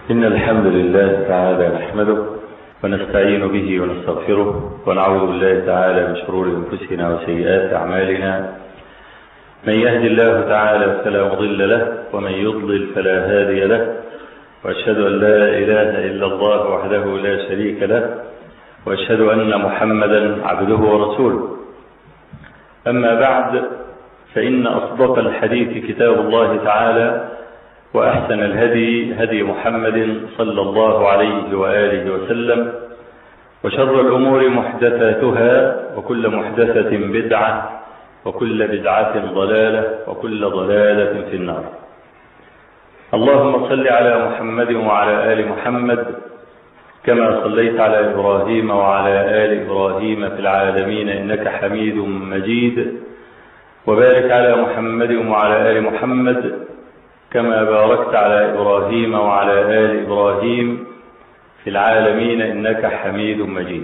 إن الحمد لله تعالى نحمده ونستعين به ونستغفره ونعوذ بالله تعالى من شرور أنفسنا وسيئات أعمالنا من يهد الله تعالى فلا مضل له ومن يضلل فلا هادي له وأشهد أن لا إله إلا الله وحده لا شريك له وأشهد أن محمدا عبده ورسوله أما بعد فإن أصدق الحديث كتاب الله تعالى وأحسن الهدي هدي محمد صلى الله عليه وآله وسلم وشر الأمور محدثاتها وكل محدثة بدعة وكل بدعة ضلالة وكل ضلالة في النار اللهم صل على محمد وعلى آل محمد كما صليت على إبراهيم وعلى آل إبراهيم في العالمين إنك حميد مجيد وبارك على محمد وعلى آل محمد كما باركت على إبراهيم وعلى آل إبراهيم في العالمين إنك حميد مجيد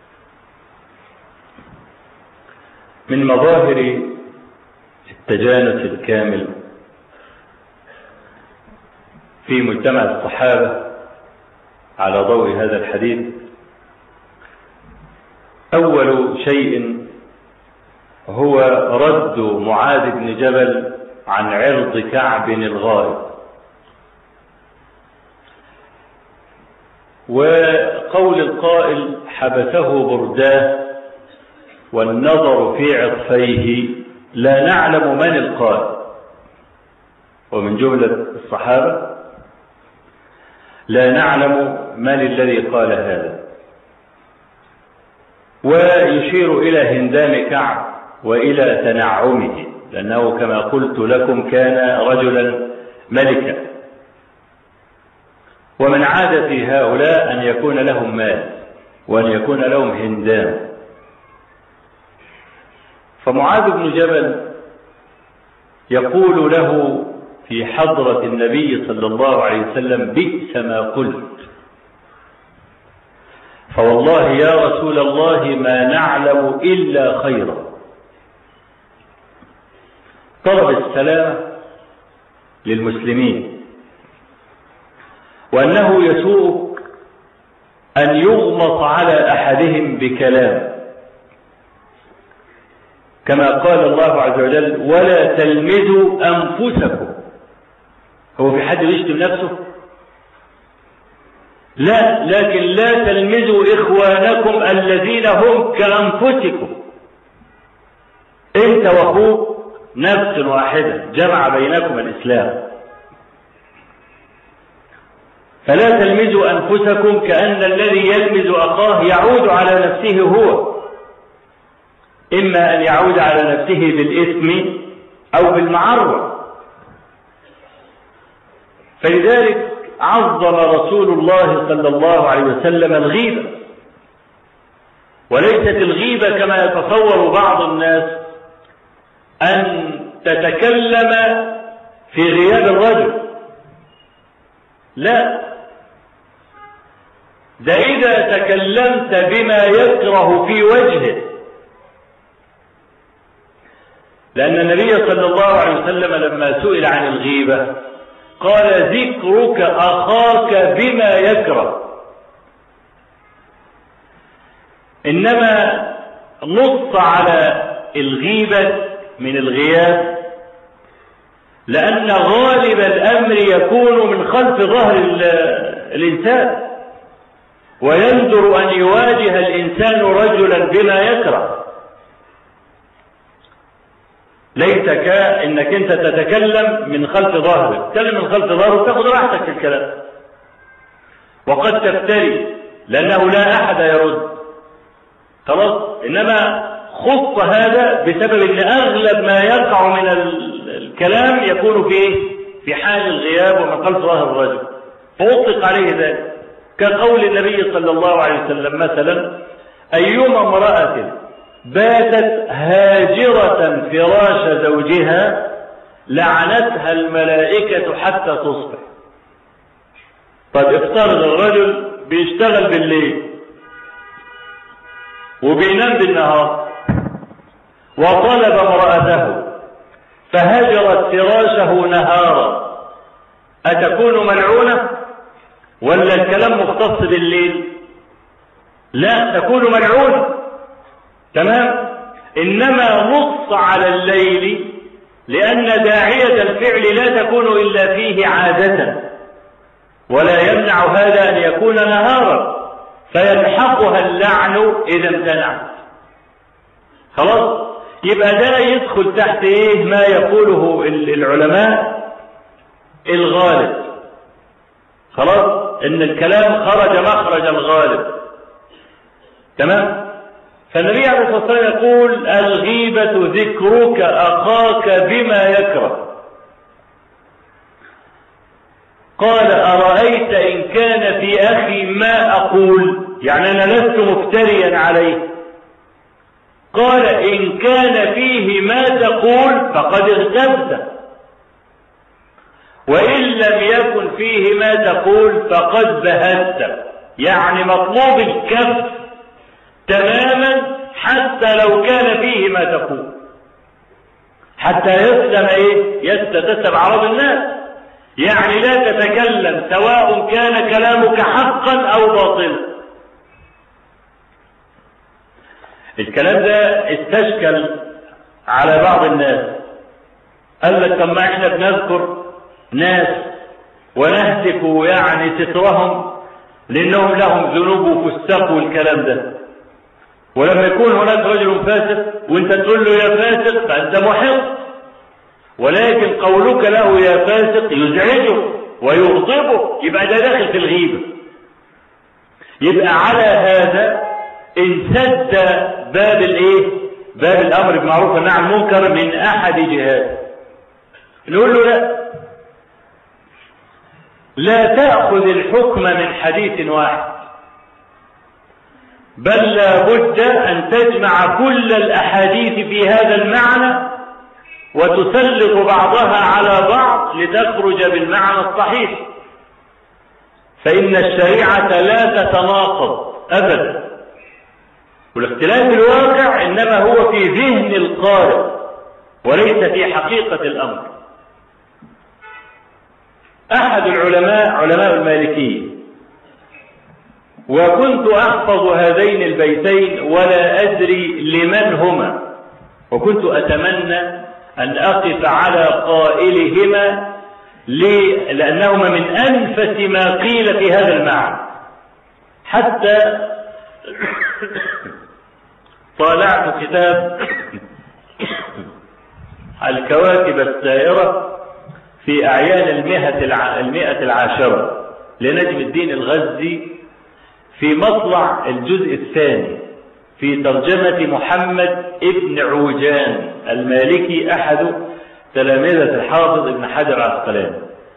من مظاهر التجانس الكامل في مجتمع الصحابة على ضوء هذا الحديث أول شيء هو رد معاذ بن جبل عن عرض كعب الغائب وقول القائل حبسه برداه والنظر في عطفيه لا نعلم من القائل ومن جملة الصحابة لا نعلم من الذي قال هذا ويشير إلى هندام كعب وإلى تنعمه لأنه كما قلت لكم كان رجلا ملكا ومن عاد في هؤلاء أن يكون لهم مال وأن يكون لهم هندام فمعاذ بن جبل يقول له في حضرة النبي صلى الله عليه وسلم بئس ما قلت فوالله يا رسول الله ما نعلم إلا خيرا طلب السلامة للمسلمين وأنه يسوء أن يغمط على أحدهم بكلام كما قال الله عز وجل ولا تلمزوا أنفسكم هو في حد يشتم نفسه لا لكن لا تلمزوا إخوانكم الذين هم كأنفسكم انت واخوك نفس واحدة جمع بينكم الإسلام فلا تلمزوا أنفسكم كأن الذي يلمز أخاه يعود على نفسه هو إما أن يعود على نفسه بالإثم أو بالمعرة فلذلك عظم رسول الله صلى الله عليه وسلم الغيبة وليست الغيبة كما يتصور بعض الناس أن تتكلم في غياب الرجل لا ده إذا تكلمت بما يكره في وجهه لأن النبي صلى الله عليه وسلم لما سئل عن الغيبة قال ذكرك أخاك بما يكره إنما نص على الغيبة من الغياب لأن غالب الأمر يكون من خلف ظهر الإنسان ويندر أن يواجه الإنسان رجلا بما يكره ليس كأنك أنت تتكلم من خلف ظهره تتكلم من خلف ظهره تاخذ راحتك في الكلام وقد تفتري لأنه لا أحد يرد خلاص إنما خص هذا بسبب أن أغلب ما يقع من الكلام يكون في في حال الغياب ومن خلف ظهر الرجل فأطلق عليه ذلك كقول النبي صلى الله عليه وسلم مثلا أيما امرأة باتت هاجرة فراش زوجها لعنتها الملائكة حتى تصبح طيب افترض الرجل بيشتغل بالليل وبينام بالنهار وطلب امرأته فهجرت فراشه نهارا أتكون ملعونة ولا الكلام مختص بالليل لا تكون ملعون تمام إنما نص على الليل لأن داعية الفعل لا تكون إلا فيه عادة ولا يمنع هذا أن يكون نهارا فيلحقها اللعن إذا امتنعت خلاص يبقى ده يدخل تحت ايه ما يقوله العلماء الغالب خلاص ان الكلام خرج مخرج الغالب تمام فالنبي عليه الصلاه والسلام يقول الغيبه ذكرك اخاك بما يكره قال ارايت ان كان في اخي ما اقول يعني انا لست مفتريا عليه قال إن كان فيه ما تقول فقد اغتبت وإن لم يكن فيه ما تقول فقد بهت يعني مطلوب الكف تماما حتى لو كان فيه ما تقول حتى يسلم ايه يستتسب عرض الناس يعني لا تتكلم سواء كان كلامك حقا او باطلا الكلام ده استشكل على بعض الناس قال لك طب ما احنا بنذكر ناس ونهتك يعني سترهم لانهم لهم ذنوب وفسق والكلام ده ولما يكون هناك رجل فاسق وانت تقول له يا فاسق فانت محق ولكن قولك له يا فاسق يزعجه ويغضبه يبقى ده داخل في الغيبه يبقى على هذا انسد باب الايه باب الامر بالمعروف والنهي عن المنكر من احد جهات نقول له لا لا تأخذ الحكم من حديث واحد بل لا بد أن تجمع كل الأحاديث في هذا المعنى وتسلط بعضها على بعض لتخرج بالمعنى الصحيح فإن الشريعة لا تتناقض أبدا والاختلاف الواقع إنما هو في ذهن القارئ وليس في حقيقة الأمر أحد العلماء علماء المالكية وكنت أحفظ هذين البيتين ولا أدري لمن هما وكنت أتمنى أن أقف على قائلهما لأنهما من أنفس ما قيل في هذا المعنى حتى طالعت كتاب الكواكب السائرة في أعيان المئة, المئة العاشرة لنجم الدين الغزي في مطلع الجزء الثاني في ترجمة محمد ابن عوجان المالكي أحد تلامذة الحافظ ابن حجر عسقلاني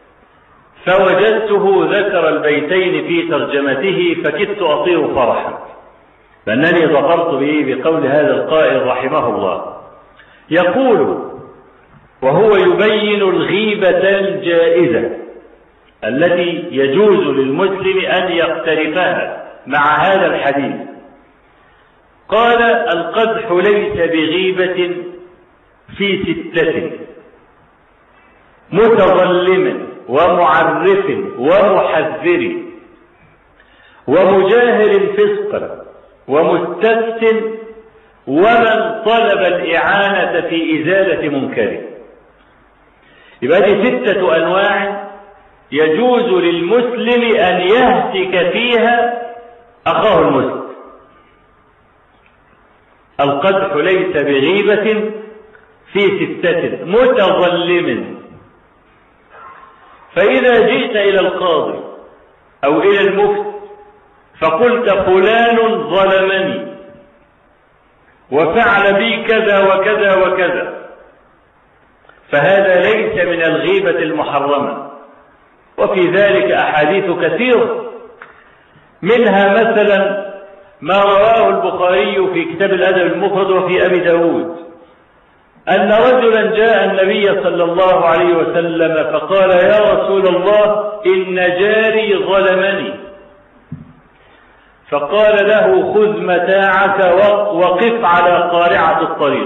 فوجدته ذكر البيتين في ترجمته فكدت أطير فرحا فأنني ظفرت به بقول هذا القائل رحمه الله يقول وهو يبين الغيبة الجائزة التي يجوز للمسلم أن يقترفها مع هذا الحديث قال القدح ليس بغيبة في ستة متظلم ومعرف ومحذر ومجاهر فسقا ومستفت ومن طلب الإعانة في إزالة منكره يبقى دي ستة أنواع يجوز للمسلم أن يهتك فيها أخاه المسلم القدح ليس بغيبة في ستة متظلم فإذا جئت إلى القاضي أو إلى المفتي فقلت فلان ظلمني وفعل بي كذا وكذا وكذا فهذا ليس من الغيبة المحرمة وفي ذلك أحاديث كثيرة منها مثلا ما رواه البخاري في كتاب الأدب المفرد وفي أبي داود أن رجلا جاء النبي صلى الله عليه وسلم فقال يا رسول الله إن جاري ظلمني فقال له خذ متاعك وقف على قارعة الطريق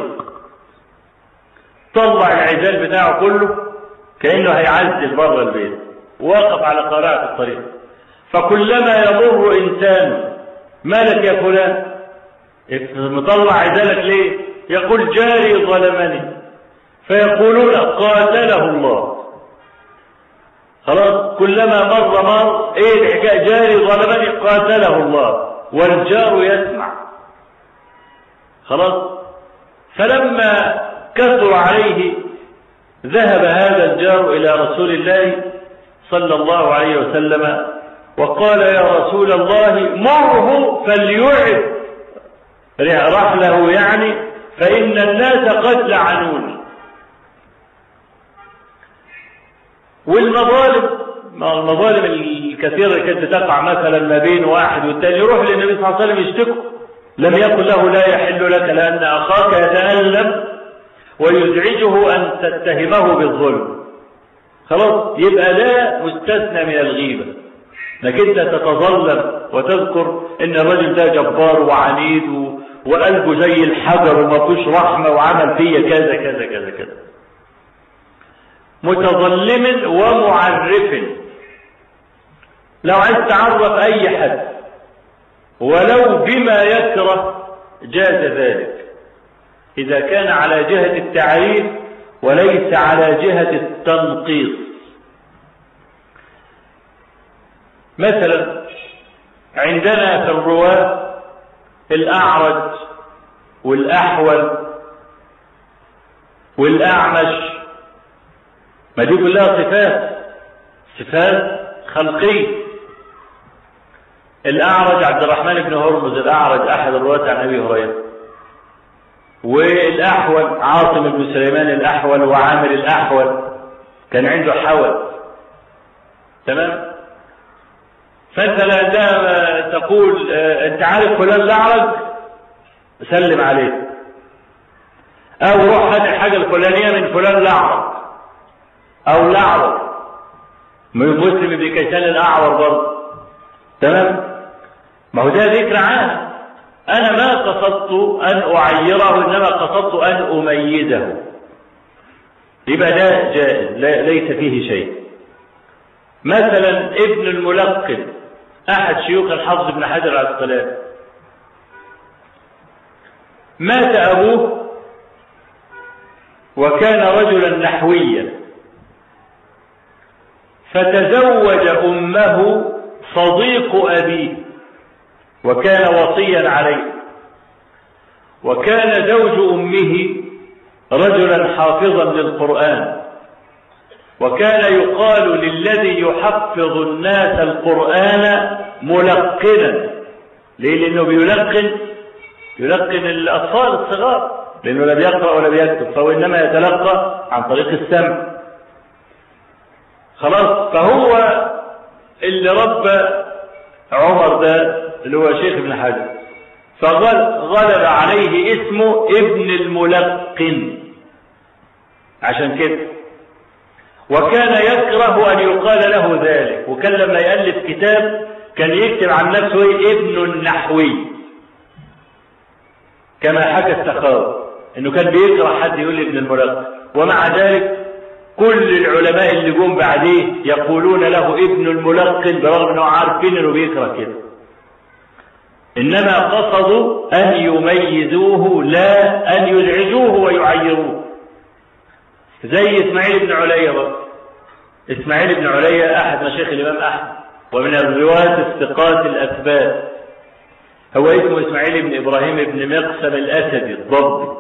طلع العجال بتاعه كله كأنه هيعزل بره البيت وقف على قارعة الطريق فكلما يمر إنسان مالك يا فلان مطلع عدالك ليه يقول جاري ظلمني فيقولون قاتله الله خلاص كلما مر مر ايه الحكايه جاري ظلمني قاتله الله والجار يسمع خلاص فلما كثر عليه ذهب هذا الجار الى رسول الله صلى الله عليه وسلم وقال يا رسول الله مره فليعد رحله يعني فإن الناس قد لعنوني والمظالم المظالم الكثيرة اللي كانت تقع مثلا ما بين واحد والتاني يروح للنبي صلى الله عليه وسلم يشتكوا لم يقل له لا يحل لك لأن أخاك يتألم ويزعجه أن تتهمه بالظلم خلاص يبقى لا مستثنى من الغيبة لكن انت تتظلم وتذكر ان الرجل ده جبار وعنيد و... وقلبه زي الحجر وما فيش رحمة وعمل فيا كذا كذا كذا كذا متظلم ومعرف لو عايز تعرف اي حد ولو بما يكره جاز ذلك اذا كان على جهة التعريف وليس على جهة التنقيص مثلا عندنا في الرواة الأعرج والأحول والأعمش ما دي كلها صفات صفات خلقية الأعرج عبد الرحمن بن هرمز الأعرج أحد الرواة عن أبي هريرة والأحول عاصم بن سليمان الأحول وعامر الأحول كان عنده حول تمام فانت عندما تقول انت عارف فلان الاعرج سلم عليه او روح هات الحاجه الفلانيه من فلان الاعرج او الاعرج من مسلم بن كيسان الاعور برضه تمام ما هو ده ذكر عام انا ما قصدت ان اعيره انما قصدت ان اميزه يبقى ده جائز ليس فيه شيء مثلا ابن الملقن احد شيوخ الحافظ بن حجر العسقلاني مات ابوه وكان رجلا نحويا فتزوج امه صديق ابيه وكان وصيا عليه وكان زوج امه رجلا حافظا للقران وكان يقال للذي يحفظ الناس القرآن ملقنا ليه لأنه بيلقن يلقن الأطفال الصغار لأنه لا بيقرأ ولا بيكتب فهو إنما يتلقى عن طريق السمع خلاص فهو اللي ربى عمر ده اللي هو شيخ ابن حجر فغلب عليه اسمه ابن الملقن عشان كده وكان يكره أن يقال له ذلك وكان لما يألف كتاب كان يكتب عن نفسه ابن النحوي كما حكى السخاوي انه كان بيكره حد يقول ابن الملقن ومع ذلك كل العلماء اللي جم بعديه يقولون له ابن الملقن برغم انه عارفين انه بيكره كده انما قصدوا ان يميزوه لا ان يزعجوه ويعيروه زي اسماعيل بن عليا بقى اسماعيل بن عليا احد مشايخ الامام احمد ومن الرواة الثقات الاثبات هو اسمه اسماعيل بن ابراهيم بن مقسم الاسدي الضبي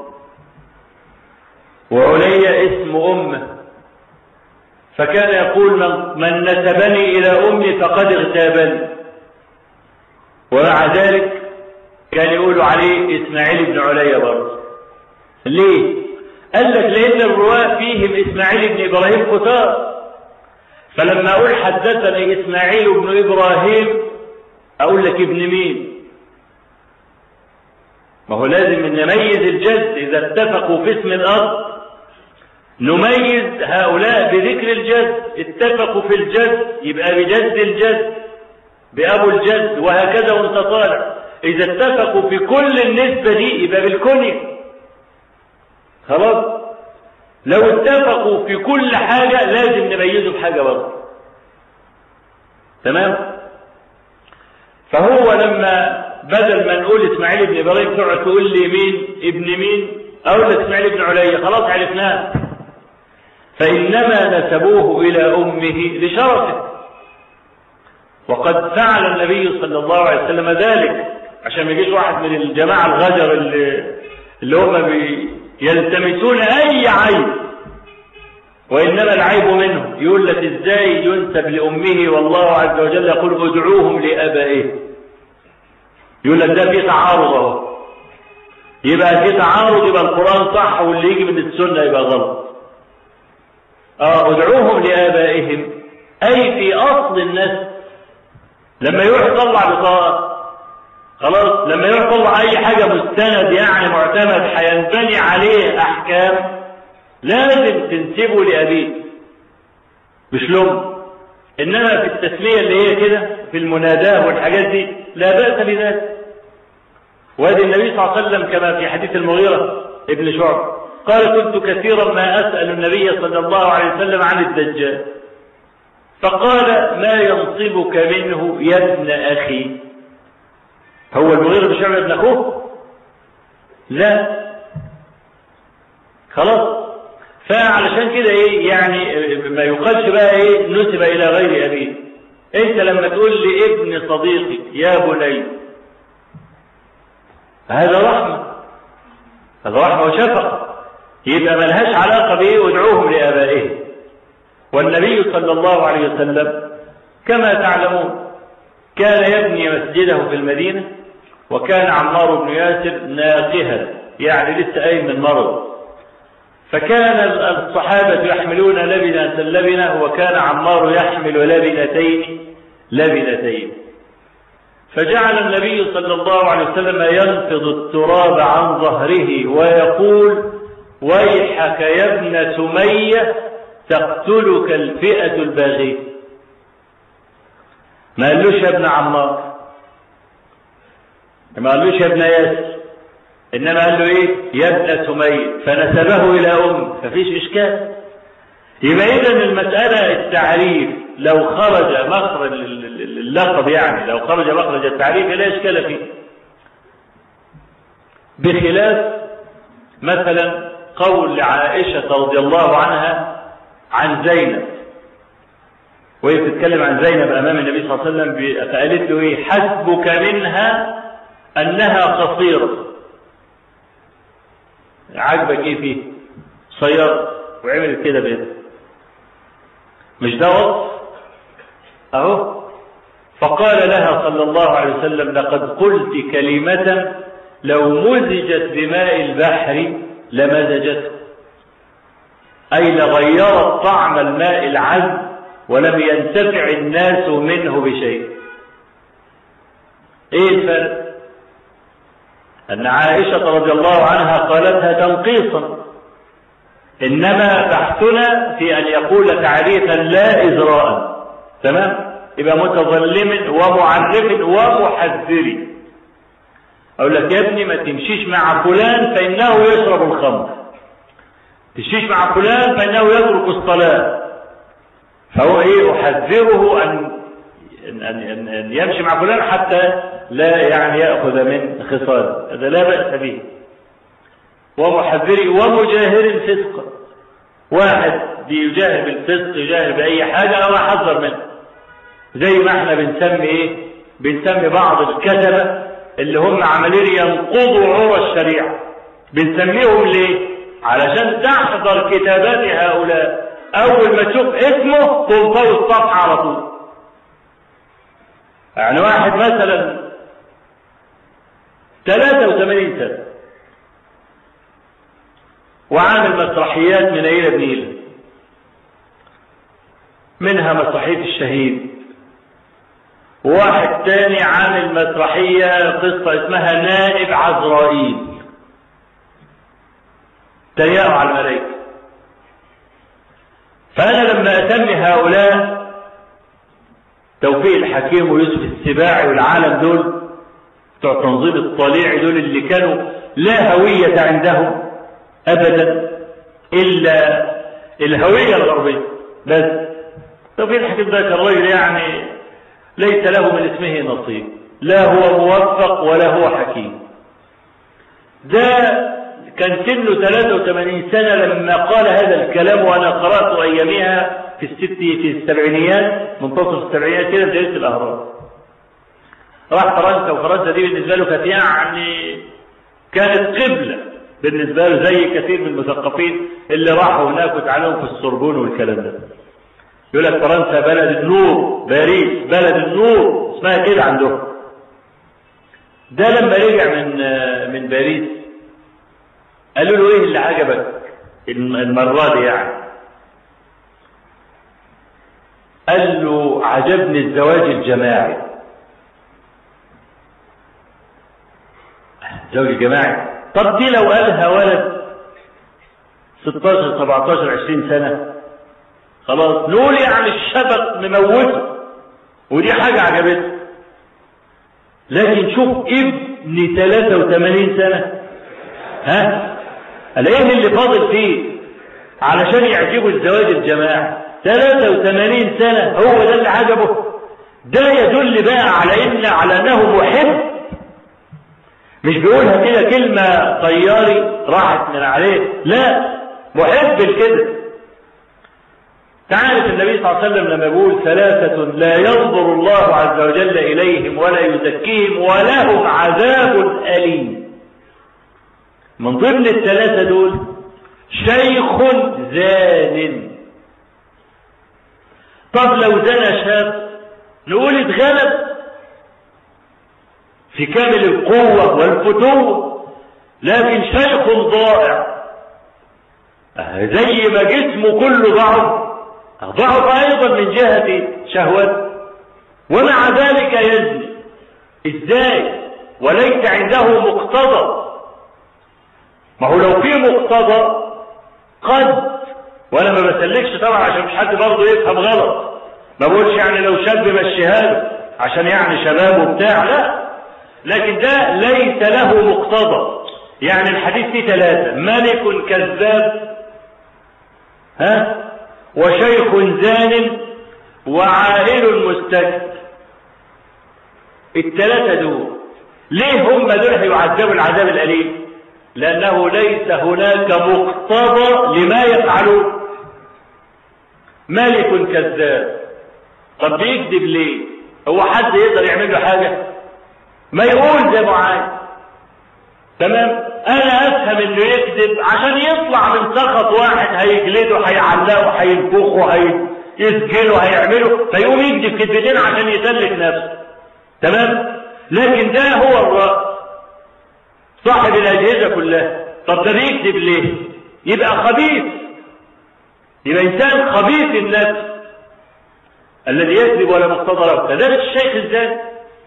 وعليا اسم امه فكان يقول من, من نسبني الى امي فقد اغتابني ومع ذلك كان يقول عليه اسماعيل بن عليا برضه ليه قال لك لان الرواه فيهم اسماعيل بن ابراهيم كتار فلما اقول حدثني اسماعيل بن ابراهيم اقول لك ابن مين ما هو لازم نميز الجد اذا اتفقوا في اسم الاب نميز هؤلاء بذكر الجد اتفقوا في الجد يبقى بجد الجد بابو الجد وهكذا وانت طالع اذا اتفقوا في كل النسبه دي يبقى بالكنيه خلاص لو اتفقوا في كل حاجة لازم نميزه بحاجة برضه تمام فهو لما بدل ما نقول اسماعيل بن ابراهيم تقعد تقول لي مين ابن مين اقول لك اسماعيل بن علي خلاص عرفناه فانما نسبوه الى امه لشرفه وقد فعل النبي صلى الله عليه وسلم ذلك عشان ما يجيش واحد من الجماعه الغجر اللي اللي هم يلتمسون اي عيب وانما العيب منه يقول لك ازاي ينسب لامه والله عز وجل يقول ادعوهم لابائهم يقول لك ده في تعارض اهو يبقى في تعارض يبقى القران صح واللي يجي من السنه يبقى غلط اه ادعوهم لابائهم اي في اصل النسب لما يروح يطلع بطاقه خلاص لما يروح يطلع اي حاجه مستند يعني معتمد هينبني عليه احكام لازم تنسبه لابيه مش لهم انما في التسميه اللي هي كده في المناداه والحاجات دي لا باس بذلك وادي النبي صلى الله عليه وسلم كما في حديث المغيره ابن شعب قال كنت كثيرا ما اسال النبي صلى الله عليه وسلم عن الدجال فقال ما ينصبك منه يا ابن اخي هو المغيرة بن شعبة ابن اخوه لا خلاص فعلشان كده ايه يعني ما يقالش بقى ايه نسب الى غير ابيه انت لما تقول لابن صديقك يا بني هذا رحمة هذا رحمة وشفقة يبقى ملهاش علاقة بايه وادعوهم لابائهم والنبي صلى الله عليه وسلم كما تعلمون كان يبني مسجده في المدينة وكان عمار بن ياسر ناقها يعني لسه قايم من مرض فكان الصحابة يحملون لبنة لبنة وكان عمار يحمل لبنتين لبنتين فجعل النبي صلى الله عليه وسلم ينفض التراب عن ظهره ويقول ويحك يا ابن سمية تقتلك الفئة الباغية ما قالوش يا ابن عمار ما قالوش يا ابن ياسر انما قال له ايه يا ابن سمية فنسبه الى ام ففيش اشكال يبقى اذا المسألة التعريف لو خرج مخرج اللقب يعني لو خرج مخرج التعريف لا اشكال فيه بخلاف مثلا قول عائشة رضي الله عنها عن زينب وهي بتتكلم عن زينب امام النبي صلى الله عليه وسلم فقالت له ايه حسبك منها انها قصيره عاجبك ايه فيه صير وعملت كده بيده مش ده وصف اهو فقال لها صلى الله عليه وسلم لقد قلت كلمة لو مزجت بماء البحر لمزجته أي لغيرت طعم الماء العذب ولم ينتفع الناس منه بشيء ايه الفرق أن عائشة رضي الله عنها قالتها تنقيصا إنما بحثنا في أن يقول تعريفا لا إزراء تمام يبقى متظلم ومعرف ومحذر أقول لك يا ابني ما تمشيش مع فلان فإنه يشرب الخمر تمشيش مع فلان فإنه يترك الصلاة فهو إيه أحذره أن أن, أن, أن يمشي مع فلان حتى لا يعني يأخذ من خصال هذا لا بأس به ومحذر ومجاهر فسق واحد بيجاهر بالفسق يجاهر بأي حاجة أنا أحذر منه زي ما احنا بنسمي ايه بنسمي بعض الكتبة اللي هم عمالين ينقضوا عرى الشريعة بنسميهم ليه علشان تحضر كتابات هؤلاء اول ما تشوف اسمه تنطوي الصفحة على طول يعني واحد مثلا 83 سنة وعامل مسرحيات من عيلة بنيلة منها مسرحية الشهيد وواحد تاني عامل مسرحية قصة اسمها نائب عزرائيل تريقوا على الملائكة فأنا لما أسمي هؤلاء توفيق الحكيم ويوسف السباعي والعالم دول بتوع تنظيم الطليعي دول اللي كانوا لا هوية عندهم أبدا إلا الهوية الغربية بس توفيق الحكيم ده كان راجل يعني ليس له من اسمه نصيب لا هو موفق ولا هو حكيم ده كان سنه 83 سنة لما قال هذا الكلام وأنا قرأت أيامها في الست في السبعينيات منتصف السبعينيات كده في جريدة الأهرام راح فرنسا وفرنسا دي بالنسبة له كانت يعني كانت قبلة بالنسبة له زي كثير من المثقفين اللي راحوا هناك وتعلموا في السوربون والكلام ده يقول لك فرنسا بلد النور باريس بلد النور اسمها كده عندهم ده لما رجع من من باريس قالوا له ايه اللي عجبك المرة دي يعني قال له عجبني الزواج الجماعي الزواج الجماعي طب دي لو قالها ولد 16 17 20 سنة خلاص نقول يعني الشبك مموته ودي حاجة عجبته لكن شوف ابن 83 سنة ها الايه اللي فاضل فيه علشان يعجبه الزواج الجماعي 83 سنة هو ده اللي عجبه ده يدل بقى على ان على انه محب مش بيقولها كده كلمة طياري راحت من عليه لا محب كده تعرف النبي صلى الله عليه وسلم لما يقول ثلاثة لا ينظر الله عز وجل إليهم ولا يزكيهم ولهم عذاب أليم من ضمن الثلاثة دول شيخ زان طب لو زنى شاب نقول اتغلب في كامل القوة والفتوة لكن شيخ ضائع زي ما جسمه كله ضعف ضعف ايضا من جهة شهوته ومع ذلك يزني ازاي وليس عنده مقتضى ما هو لو في مقتضى قد وانا ما بسلكش طبعا عشان مش حد برضه يفهم غلط ما بقولش يعني لو شاب مشيها له عشان يعني شباب وبتاع لا لكن ده ليس له مقتضى يعني الحديث فيه ثلاثة ملك كذاب ها وشيخ زان وعائل مستكبر الثلاثة دول ليه هم دول هيعذبوا العذاب الأليم لأنه ليس هناك مقتضى لما يفعلون ملك كذاب طب بيكذب ليه هو حد يقدر يعمل له حاجة ما يقول زي ما عايز تمام انا افهم انه يكذب عشان يطلع من سخط واحد هيجلده هيعلقه هينفخه هيسجله هيعمله فيقوم يكذب كذبتين عشان يسلك نفسه تمام لكن ده هو الرأس صاحب الاجهزه كلها طب ده بيكذب ليه يبقى خبيث يبقى انسان خبيث النفس الذي يكذب ولا مقتضى له كذلك الشيخ الزاني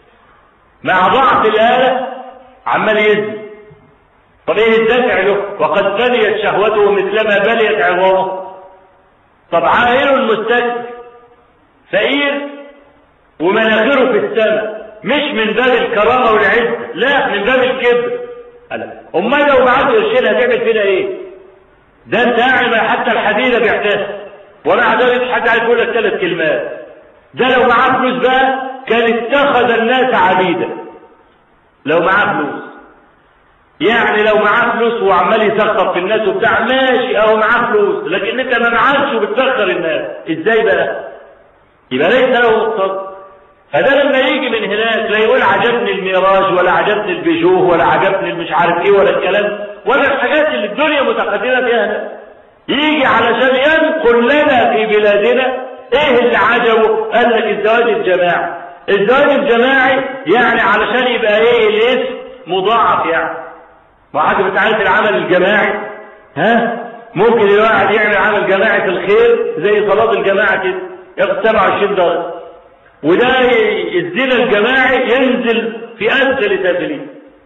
مع ضعف الآلة عمال يزني طب ايه الدافع له وقد بنيت شهوته مثلما بنيت عظامه طب عائل مستكبر فقير ومناخره في السماء مش من باب الكرامة والعز لا من باب الكبر امال لو معاه قرشين هتعمل فينا ايه ده انت قاعد حتى الحديده بيحتاج ومع ذلك حد عايز يقول لك ثلاث كلمات ده لو معاه فلوس بقى كان اتخذ الناس عبيدا لو معاه فلوس يعني لو معاه فلوس وعمال يسخر في الناس وبتاع ماشي اهو معاه فلوس لكن انت ما معكش وبتسخر الناس ازاي بقى يبقى ليس له مقتضى فده لما يجي من هناك لا يقول عجبني الميراج ولا عجبني البيجوه ولا عجبني المش عارف ايه ولا الكلام ولا الحاجات اللي الدنيا متقدمه فيها يجي علشان ينقل لنا في بلادنا ايه اللي عجبه قال لك الزواج الجماعي الزواج الجماعي يعني علشان يبقى ايه الاسم مضاعف يعني ما حاجه بتعرف العمل الجماعي ها ممكن الواحد يعمل عمل جماعي في الخير زي صلاه الجماعه كده ياخد 27 درجه وده الزنا الجماعي ينزل في اسفل سافلين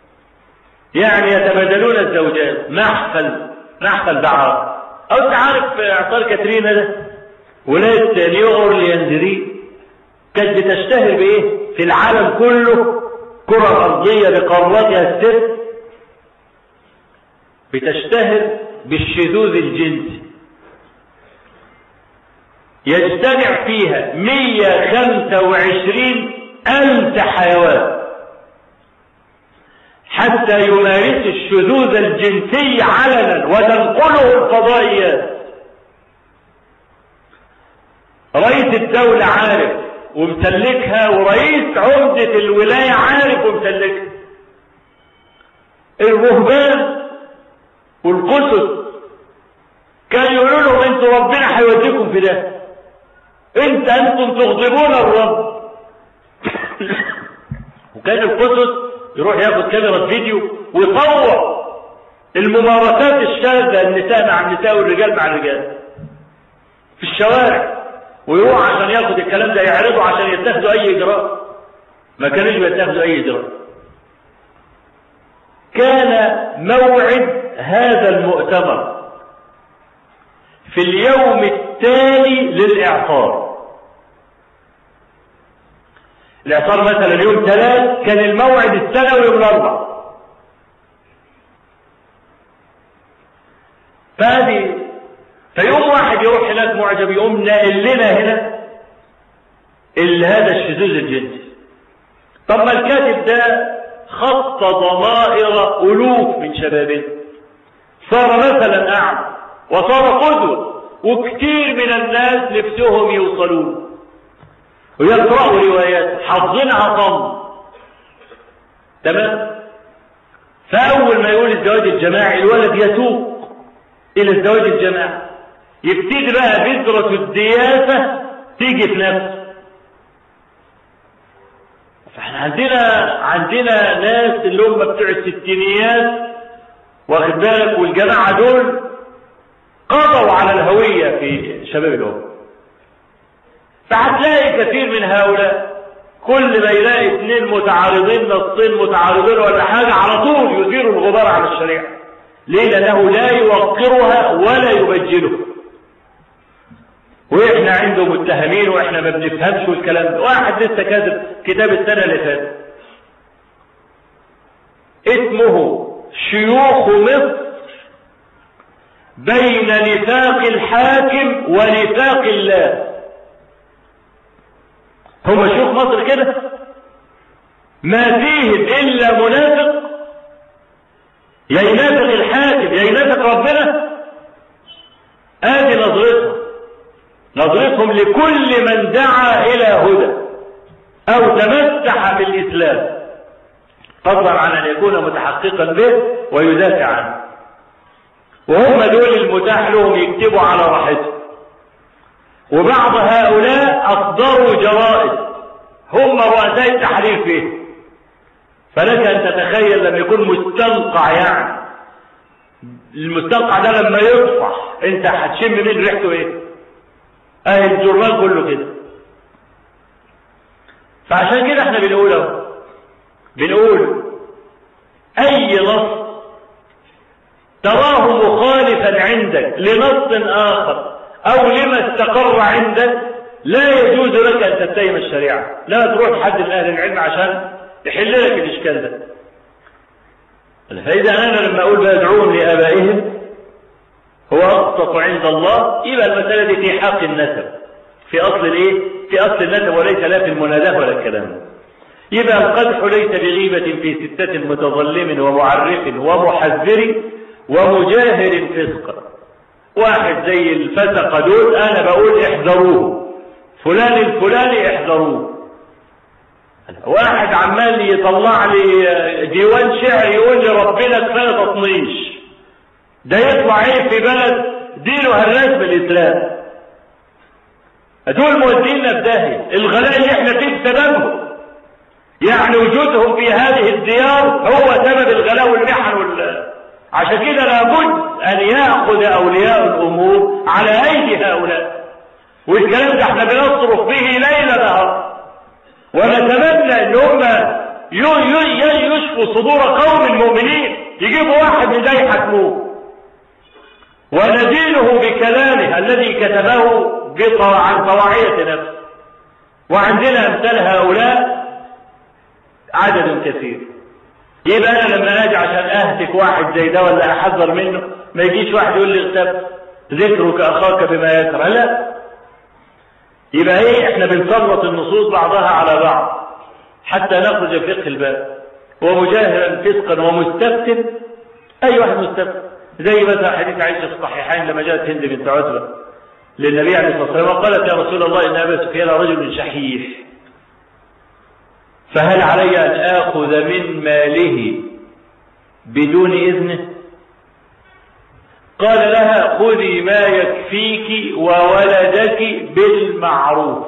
يعني يتبادلون الزوجات محفل محفل دعارة او انت عارف اعطار كاترينا ده ولاية نيو اورليانز دي كانت بتشتهر بايه في العالم كله كرة ارضية بقاراتها الست بتشتهر بالشذوذ الجنسي يجتمع فيها 125 ألف حيوان حتى يمارس الشذوذ الجنسي علنا وتنقله الفضائيات رئيس الدولة عارف ومسلكها ورئيس عمدة الولاية عارف ومسلكها الرهبان والقسس كانوا يقولوا لهم انتوا ربنا هيوديكم في ده انت انتم تغضبون الرب وكان القسس يروح ياخد كاميرا فيديو ويصور الممارسات الشاذة النساء مع النساء والرجال مع الرجال في الشوارع ويروح عشان ياخد الكلام ده يعرضه عشان يتخذوا اي اجراء ما كانوش بيتخذوا اي اجراء كان موعد هذا المؤتمر في اليوم التالي للإعصار الإعصار مثلا يوم ثلاث كان الموعد السنوي يوم الأربع فهذه فيوم واحد يروح هناك معجب يقوم ناقل لنا هنا اللي هذا الشذوذ الجنسي طب ما الكاتب ده خط ضمائر ألوف من شبابنا صار مثلا أعمى وصار قدوة وكثير من الناس نفسهم يوصلون ويقرأوا روايات حافظينها صم تمام فأول ما يقول الزواج الجماعي الولد يسوق إلى الزواج الجماعي يبتدي بقى بذرة الدياسة تيجي في نفسه فاحنا عندنا عندنا ناس اللي هم بتوع الستينيات واخد بالك والجماعة دول قضوا على الهوية في شباب الأمة فهتلاقي كثير من هؤلاء كل ما يلاقي اثنين متعارضين نصين متعارضين ولا حاجة على طول يثيروا الغبار على الشريعة ليه لأنه لا يوقرها ولا يبجلها واحنا عنده متهمين واحنا ما بنفهمش والكلام ده واحد لسه كاتب كتاب السنة اللي فاتت اسمه شيوخ مصر بين نفاق الحاكم ونفاق الله هم شيوخ مصر كده ما فيهم الا منافق يا ينافق الحاكم يا ينافق ربنا ادي نظرتهم نظرتهم لكل من دعا الى هدى او تمسح بالاسلام فضلا عن ان يكون متحققا به ويدافع عنه وهم دول المتاح لهم يكتبوا على راحتهم وبعض هؤلاء اصدروا جرائد هم رؤساء التحرير فيه فلك ان تتخيل لما يكون مستنقع يعني المستنقع ده لما يطفح انت هتشم من ريحته ايه اهي الجرنال كله كده فعشان كده احنا بنقول اهو بنقول اي نص تراه مخالفا عندك لنص اخر او لما استقر عندك لا يجوز لك ان تتهم الشريعة لا تروح حد من اهل العلم عشان يحل لك الاشكال ده فاذا انا لما اقول بدعوهم لابائهم هو اقسط عند الله يبقى المسألة دي في حق النسب في اصل الايه في اصل النسب وليس لا في المناداة ولا الكلام يبقى القدح ليس بغيبة في ستة متظلم ومعرف ومحذر ومجاهر فسقا واحد زي الفسق دول انا بقول احذروه فلان الفلاني احذروه واحد عمال يطلع لي ديوان شعر يقول لي ربنا كفايه تطنيش ده يطلع ايه في بلد دينه هراس بالاسلام دول مودينا في داهيه الغلاء اللي احنا فيه بسببهم يعني وجودهم في هذه الديار هو سبب الغلاء والمحن وال عشان كده لابد ان ياخذ اولياء الامور على ايدي هؤلاء والكلام ده احنا بنصرف به ليل نهار ونتمنى ان هم يشفوا صدور قوم المؤمنين يجيبوا واحد من ده يحكموه وندينه بكلامه الذي كتبه عن طواعية نفسه وعندنا امثال هؤلاء عدد كثير يبقى انا لما اجي عشان اهتك واحد زي ده ولا احذر منه ما يجيش واحد يقول لي اغتاب ذكرك اخاك بما يكره لا يبقى ايه احنا بنسلط النصوص بعضها على بعض حتى نخرج فقه الباب ومجاهرا فسقا ومستفتن أي واحد مستفتن زي مثلا حديث عائشة في الصحيحين لما جاءت هند بنت عتبة للنبي عليه الصلاة والسلام وقالت يا رسول الله إن أبا سفيان رجل شحيح فهل علي أن آخذ من ماله بدون إذنه قال لها خذي ما يكفيك وولدك بالمعروف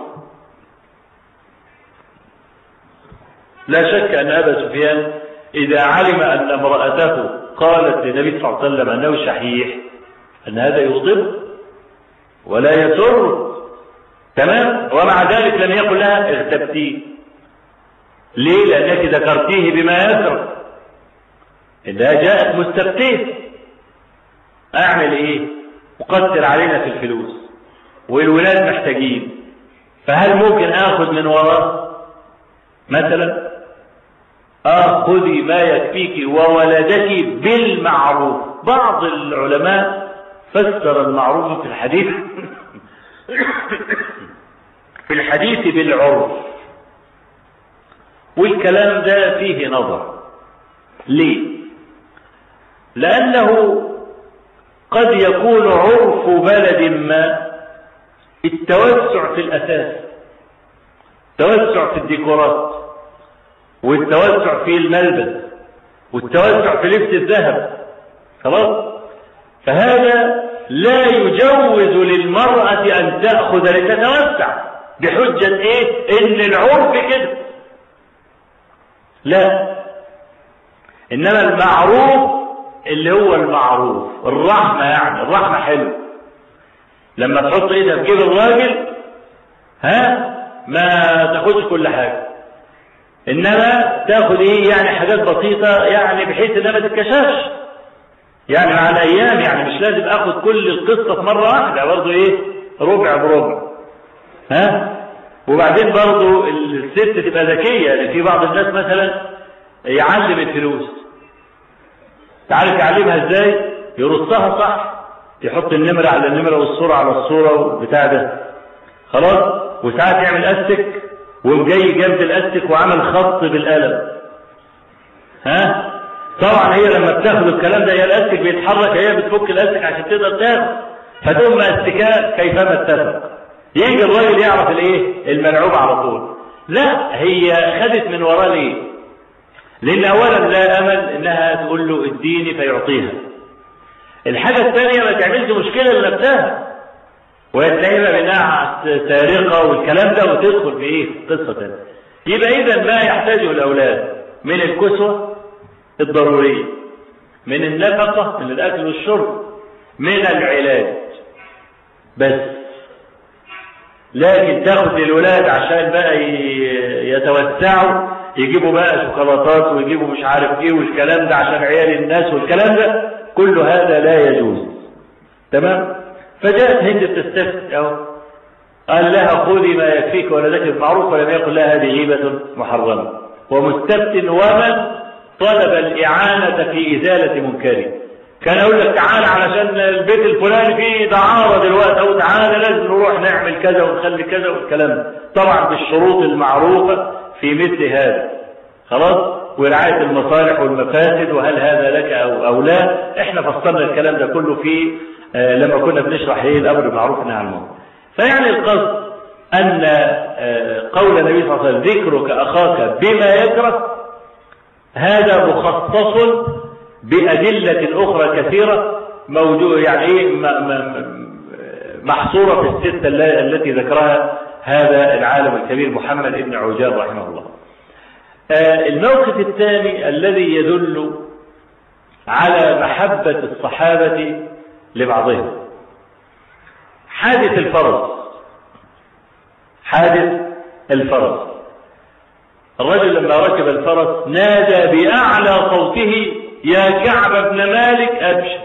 لا شك أن أبا سفيان إذا علم أن امرأته قالت للنبي صلى الله عليه وسلم أنه شحيح أن هذا يغضب ولا يسر تمام ومع ذلك لم يقل لها اغتبتيه ليه لأنك ذكرتيه بما يسر إذا جاءت مستفتيه أعمل إيه أقدر علينا في الفلوس والولاد محتاجين فهل ممكن آخذ من وراه مثلا آه خذي ما يكفيك وولدك بالمعروف بعض العلماء فسر المعروف في الحديث في الحديث بالعرف والكلام ده فيه نظر ليه لأنه قد يكون عرف بلد ما التوسع في الأساس توسع في الديكورات والتوسع في الملبس والتوسع في لبس الذهب خلاص فهذا لا يجوز للمرأة أن تأخذ لتتوسع بحجة إيه؟ إن العرف كده لا إنما المعروف اللي هو المعروف الرحمة يعني الرحمة حلو لما تحط ايدها في جيب الراجل ها ما تاخدش كل حاجة انما تاخد ايه يعني حاجات بسيطة يعني بحيث انها ما تتكشفش يعني مع الايام يعني مش لازم اخد كل القصة في مرة واحدة برضه ايه ربع بربع ها وبعدين برضه الست تبقى ذكية يعني في بعض الناس مثلا يعلم الفلوس تعرف يعلمها ازاي يرصها صح يحط النمرة على النمرة والصورة على الصورة بتاع ده خلاص وساعات يعمل استك وجاي جنب الاستك وعمل خط بالقلم ها طبعا هي لما بتاخد الكلام ده هي الاستك بيتحرك هي بتفك الاستك عشان تقدر تاخد فتقوم مأستكاه كيفما اتفق يجي الراجل يعرف الايه الملعوب على طول لا هي خدت من وراه ليه لان اولا لا امل انها تقول له اديني فيعطيها الحاجة الثانية ما تعملش مشكلة لنفسها ويتهمها بانها سارقة والكلام ده وتدخل في ايه قصة تانية يبقى اذا ما يحتاجه الاولاد من الكسوة الضرورية من النفقة من الاكل والشرب من العلاج بس لكن تاخد للولاد عشان بقى يتوسعوا يجيبوا بقى شوكولاتات ويجيبوا مش عارف ايه والكلام ده عشان عيال الناس والكلام ده كل هذا لا يجوز تمام فجاءت هند بتستفتي اهو قال لها خذي ما يكفيك ولدك المعروف ولم يقل لها هذه هيبة محرمة ومستفت ومن طلب الإعانة في إزالة منكره كان يقول لك تعال علشان البيت الفلاني فيه دعارة دلوقتي أو تعال لازم نروح نعمل كذا ونخلي كذا والكلام ده طبعا بالشروط المعروفة في مثل هذا خلاص ورعاية المصالح والمفاسد وهل هذا لك أو, أو لا احنا فصلنا الكلام ده كله في آه لما كنا بنشرح ايه الأمر بالمعروف والنهي عن المنكر فيعني القصد أن آه قول النبي صلى الله عليه وسلم ذكرك أخاك بما يكره هذا مخصص بأدلة أخرى كثيرة موجود يعني ايه محصورة في الستة التي ذكرها هذا العالم الكبير محمد بن عجاب رحمه الله الموقف الثاني الذي يدل على محبة الصحابة لبعضهم حادث الفرس حادث الفرس الرجل لما ركب الفرس نادى بأعلى صوته يا كعب بن مالك أبشر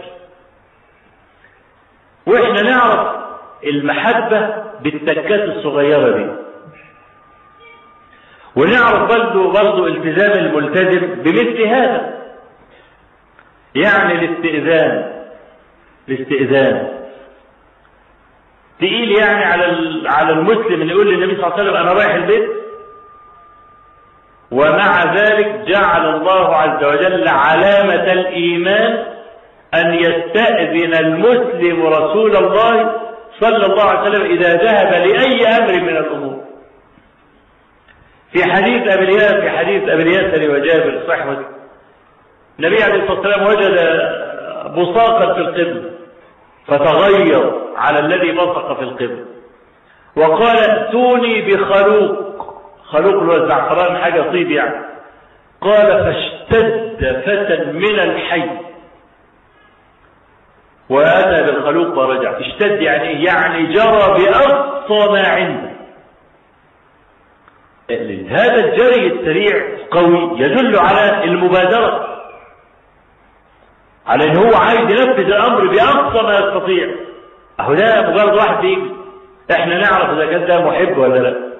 وإحنا نعرف المحبة بالتكات الصغيرة دي ونعرف برضه برضه التزام الملتزم بمثل هذا يعني الاستئذان الاستئذان تقيل يعني على على المسلم اللي يقول للنبي صلى الله عليه وسلم انا رايح البيت ومع ذلك جعل الله عز وجل علامة الإيمان أن يستأذن المسلم رسول الله صلى الله عليه وسلم إذا ذهب لأي أمر من الأمور في حديث أبي الياسر في حديث أبي الياسر وجابر صحوة النبي عليه الصلاة والسلام وجد بصاقا في القبل فتغير على الذي بصق في القبل وقال ائتوني بخلوق خلوق اللي هو الزعفران حاجة طيب يعني قال فاشتد فتى من الحي وأتى بالخلوق ورجع اشتد يعني يعني جرى بأقصى ما عنده هذا الجري السريع قوي يدل على المبادرة على ان هو عايز ينفذ الامر باقصى ما يستطيع اهو ده مجرد واحد بيجي احنا نعرف اذا كان ده محب ولا لا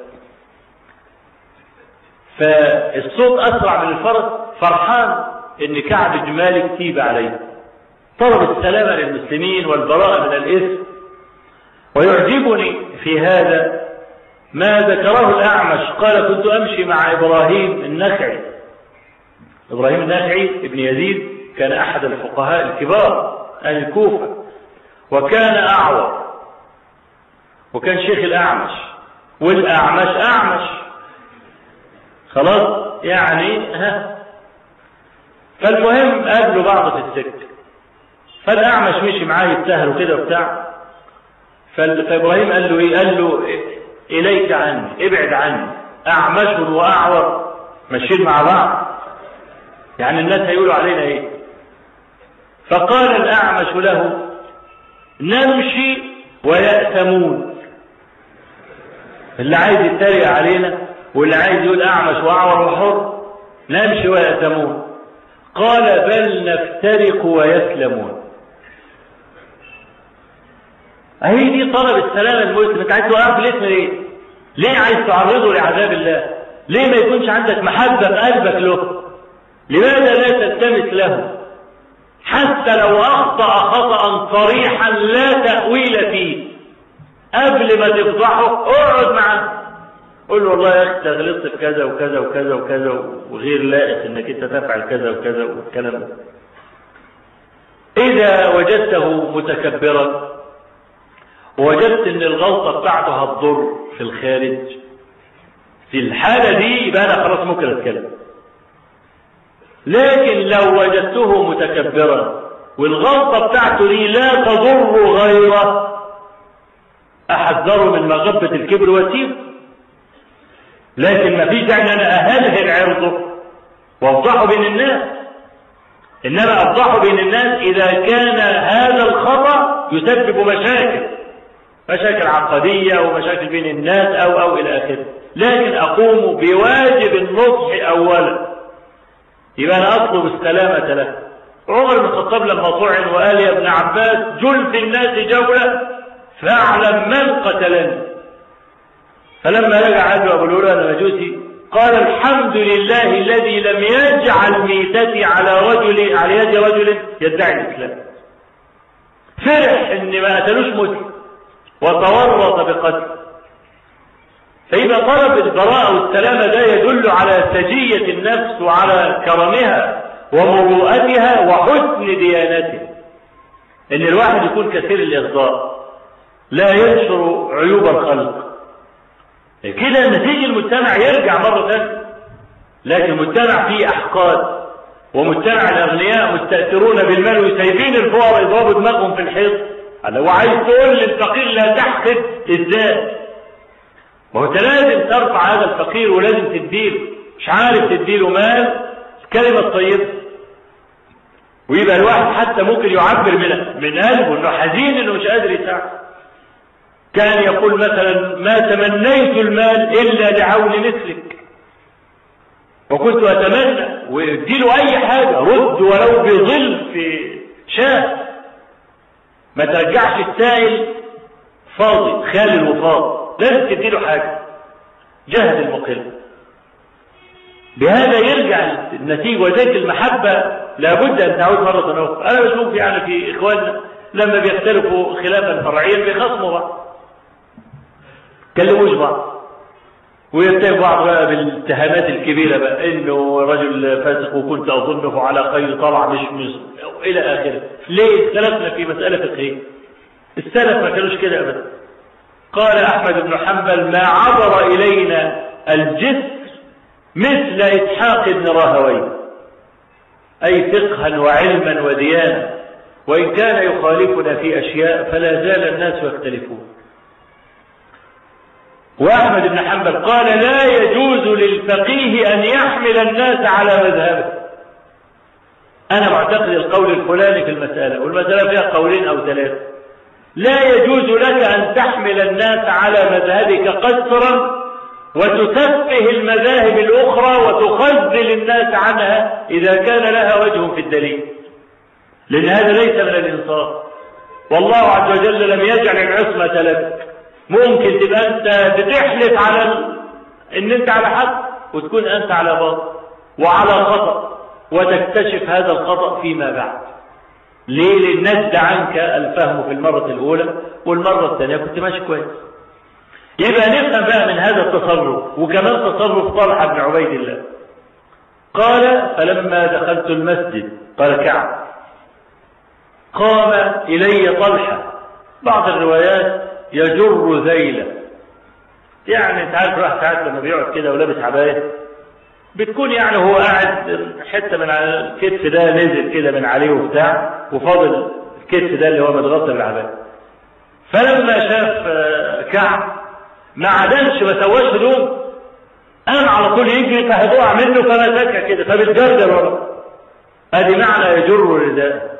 فالصوت اسرع من الفرس فرحان ان كعب بن مالك تيب عليه طلب السلامة للمسلمين والبراءة من الإثم ويعجبني في هذا ما ذكره الأعمش قال كنت أمشي مع إبراهيم النخعي إبراهيم النخعي ابن يزيد كان أحد الفقهاء الكبار أهل الكوفة وكان أعور وكان شيخ الأعمش والأعمش أعمش خلاص يعني ها فالمهم قابلوا بعض في السكة فالأعمش مشي معاه يبتهل وكده وبتاع فإبراهيم قال له إيه قال له إليك عني ابعد عني أعمش وأعور ماشيين مع بعض يعني الناس هيقولوا علينا إيه فقال الأعمش له نمشي ويأتمون اللي عايز يتريق علينا واللي عايز يقول أعمش وأعور وحر نمشي ويأتمون قال بل نفترق ويسلمون اهي دي طلب السلام المسلم انت عايز توقف الاسم ليه ليه عايز تعرضه لعذاب الله ليه ما يكونش عندك محبة في قلبك له لماذا لا تلتمس له حتى لو أخطأ خطأ صريحا لا تأويل فيه قبل ما تفضحه اقعد معاه قول له والله يا اخي غلطت في كذا وكذا وكذا وكذا وغير لائق انك انت تفعل كذا وكذا والكلام ده اذا وجدته متكبرا ووجدت ان الغلطة بتاعته هتضر في الخارج في الحالة دي يبقى انا خلاص ممكن اتكلم لكن لو وجدته متكبرا والغلطة بتاعته دي لا تضر غيره احذره من مغبة الكبر واسيبه لكن ما فيش داعي ان انا اهلهل عرضه وافضحه بين الناس انما افضحه بين الناس اذا كان هذا الخطأ يسبب مشاكل مشاكل عقدية ومشاكل بين الناس أو أو إلى آخره لكن أقوم بواجب النصح أولا يبقى أنا أطلب السلامة له عمر بن الخطاب لما طعن وقال يا ابن عباس جل في الناس جولة فاعلم من قتلني فلما رجع له أبو الهريرة المجوسي قال الحمد لله الذي لم يجعل ميتتي على رجل على يد رجل يدعي الإسلام فرح ان ما قتلوش مسلم وتورط بقتل فإذا طلب البراءة والسلامة ده يدل على سجية النفس وعلى كرمها ومروءتها وحسن ديانتها ان الواحد يكون كثير الإغضاء لا ينشر عيوب الخلق كده نتيجة المجتمع يرجع مرة ثانية لكن المجتمع فيه أحقاد ومجتمع الأغنياء مستأثرون بالمال وسايبين الفقراء يضربوا دماغهم في الحيط لو عايز تقول للفقير لا تحقد ازاي ما هو انت لازم ترفع هذا الفقير ولازم تديله مش عارف تديله مال الكلمة الطيبة ويبقى الواحد حتى ممكن يعبر من من قلبه انه حزين انه مش قادر يساعد كان يقول مثلا ما تمنيت المال الا لعون مثلك وكنت اتمنى واديله اي حاجه رد ولو بظل في شاه ما ترجعش السائل فاضي خالي وفاضي لازم تديله حاجة جهد المقل بهذا يرجع النتيجة وذلك المحبة لابد أن تعود مرة أخرى أنا بشوف يعني في إخواننا لما بيختلفوا خلافا فرعيا بيخصموا بعض كلموش بعض ويتهم بعض بقى بالاتهامات الكبيرة بقى انه رجل فاسق وكنت اظنه على خير طلع مش مش الى اخره ليه اختلفنا في مسألة فقهية السلف ما كانوش كده ابدا قال احمد بن حنبل ما عبر الينا الجسر مثل اسحاق بن راهوي اي فقها وعلما وديانا وان كان يخالفنا في اشياء فلا زال الناس يختلفون وأحمد بن حنبل قال لا يجوز للفقيه أن يحمل الناس على مذهبه أنا معتقد القول الفلاني في المسألة والمسألة فيها قولين أو ثلاثة لا يجوز لك أن تحمل الناس على مذهبك قسرا وتسفه المذاهب الأخرى وتخذل الناس عنها إذا كان لها وجه في الدليل لأن هذا ليس من الإنصاف والله عز وجل لم يجعل العصمة لك ممكن تبقى انت بتحلف على ال... ان انت على حق وتكون انت على باطل وعلى خطأ وتكتشف هذا الخطأ فيما بعد ليه للنجد عنك الفهم في المرة الاولى والمرة الثانية كنت ماشي كويس يبقى نفهم بقى من هذا التصرف وكمان تصرف طلحة بن عبيد الله قال فلما دخلت المسجد قال كعب قام إلي طلحة بعض الروايات يجر ذيلا يعني انت عارف راح ساعات لما بيقعد كده ولابس عبايه بتكون يعني هو قاعد حته من على الكتف ده نزل كده من عليه وبتاع وفاضل الكتف ده اللي هو متغطى بالعبايه فلما شاف كعب ما عدلش ما سواش هدوم قام على طول يجري فهدوع منه فمسكها كده فبتجرجر ورا ادي معنى يجر رداءه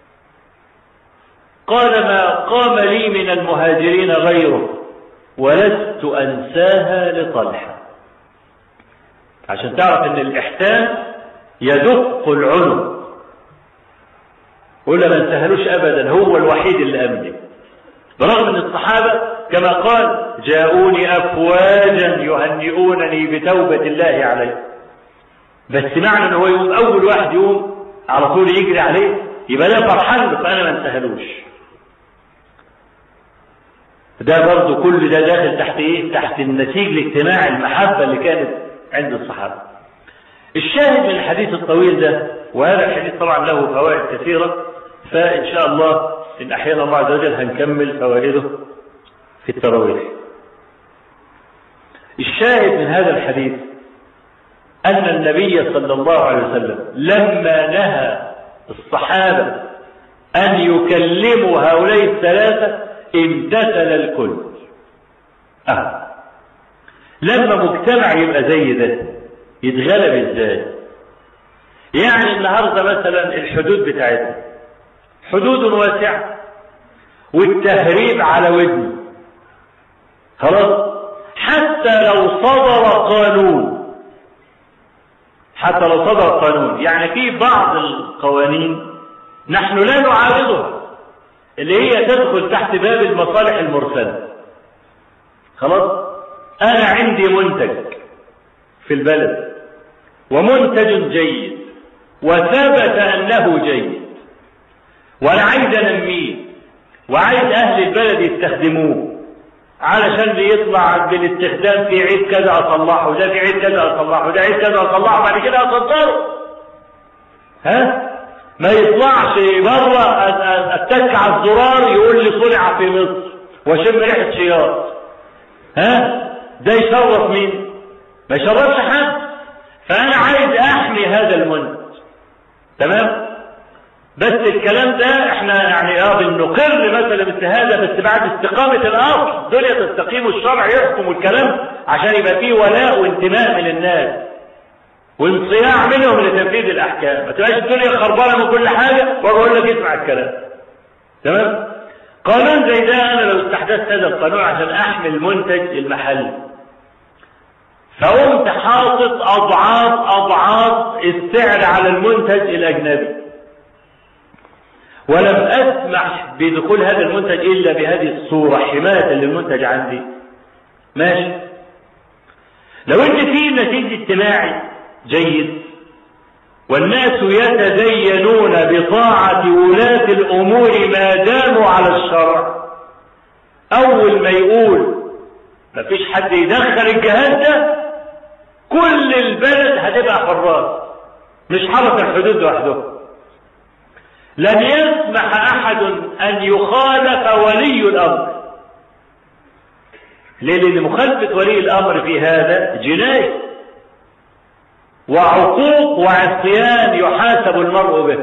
قال ما قام لي من المهاجرين غيره ولست أنساها لطلحة عشان تعرف ان الإحسان يدق العنق ولا ما انتهلوش أبدا هو الوحيد اللي أمني برغم ان الصحابة كما قال جاءوني أفواجا يهنئونني بتوبة الله عليه بس معنى ان هو يقوم أول واحد يقوم على طول يجري عليه يبقى ده فرحان فأنا ما انتهلوش ده برضه كل ده داخل تحت ايه تحت النسيج الاجتماعي المحبة اللي كانت عند الصحابة الشاهد من الحديث الطويل ده وهذا الحديث طبعا له فوائد كثيرة فإن شاء الله إن أحيانا الله عز وجل هنكمل فوائده في التراويح الشاهد من هذا الحديث أن النبي صلى الله عليه وسلم لما نهى الصحابة أن يكلموا هؤلاء الثلاثة امتثل الكل اه لما مجتمع يبقى زي ده يتغلب ازاي يعني النهارده مثلا الحدود بتاعتنا حدود واسعه والتهريب على ودنه خلاص حتى لو صدر قانون حتى لو صدر قانون يعني في بعض القوانين نحن لا نعارضها اللي هي تدخل تحت باب المصالح المرسلة خلاص انا عندي منتج في البلد ومنتج جيد وثبت انه جيد وانا عايز انميه وعايز اهل البلد يستخدموه علشان بيطلع بالاستخدام في عيد كذا اصلحه ده في عيد كذا اصلحه ده عيد كذا اصلحه بعد كده اصدره ها ما يطلعش بره اتك على الزرار يقول لي صنع في مصر واشم ريحه شياط ها ده يشرف مين ما يشرفش حد فانا عايز احمي هذا المنتج تمام بس الكلام ده احنا يعني اه بنقر مثلا مثل هذا بس بعد استقامة الاصل الدنيا تستقيم والشرع يحكم الكلام عشان يبقى فيه ولاء وانتماء من الناس وانصياع منهم لتنفيذ الاحكام ما تبقاش الدنيا خربانه من كل حاجه واقول لك اسمع الكلام تمام قانون زي ده انا لو استحدثت هذا القانون عشان احمي المنتج المحلي فقمت حاطط اضعاف اضعاف السعر على المنتج الاجنبي ولم اسمح بدخول هذا المنتج الا بهذه الصوره حمايه للمنتج عندي ماشي لو ان في نتيجه اجتماعي جيد والناس يتدينون بطاعة ولاة الأمور ما داموا على الشرع أول ما يقول مفيش حد يدخل الجهاز ده كل البلد هتبقى حراس مش حرس الحدود لوحده لن يسمح احد ان يخالف ولي الامر ليه لان مخالفه ولي الامر في هذا جنايه وعقوق وعصيان يحاسب المرء به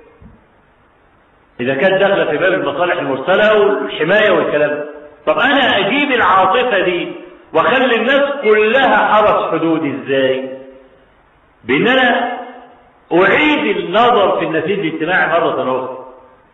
إذا كانت داخلة في باب المصالح المرسلة والحماية والكلام طب أنا أجيب العاطفة دي وأخلي الناس كلها حرس حدودي إزاي؟ بأن أنا أعيد النظر في النسيج الاجتماعي مرة أخرى.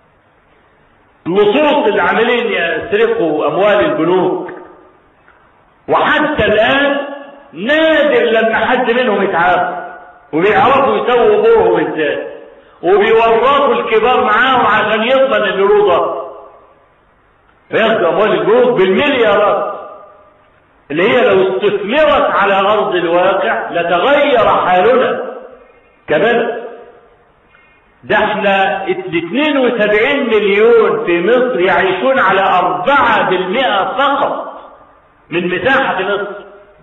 اللصوص اللي عاملين يسرقوا أموال البنوك وحتى الآن نادر لما حد منهم يتعافى وبيعرفوا يسووا امورهم ازاي وبيورطوا الكبار معاهم عشان يضمن اللي له ضغط فياخدوا اموال البنوك بالمليارات اللي هي لو استثمرت على ارض الواقع لتغير حالنا كبلد ده احنا 72 مليون في مصر يعيشون على 4% فقط من مساحة مصر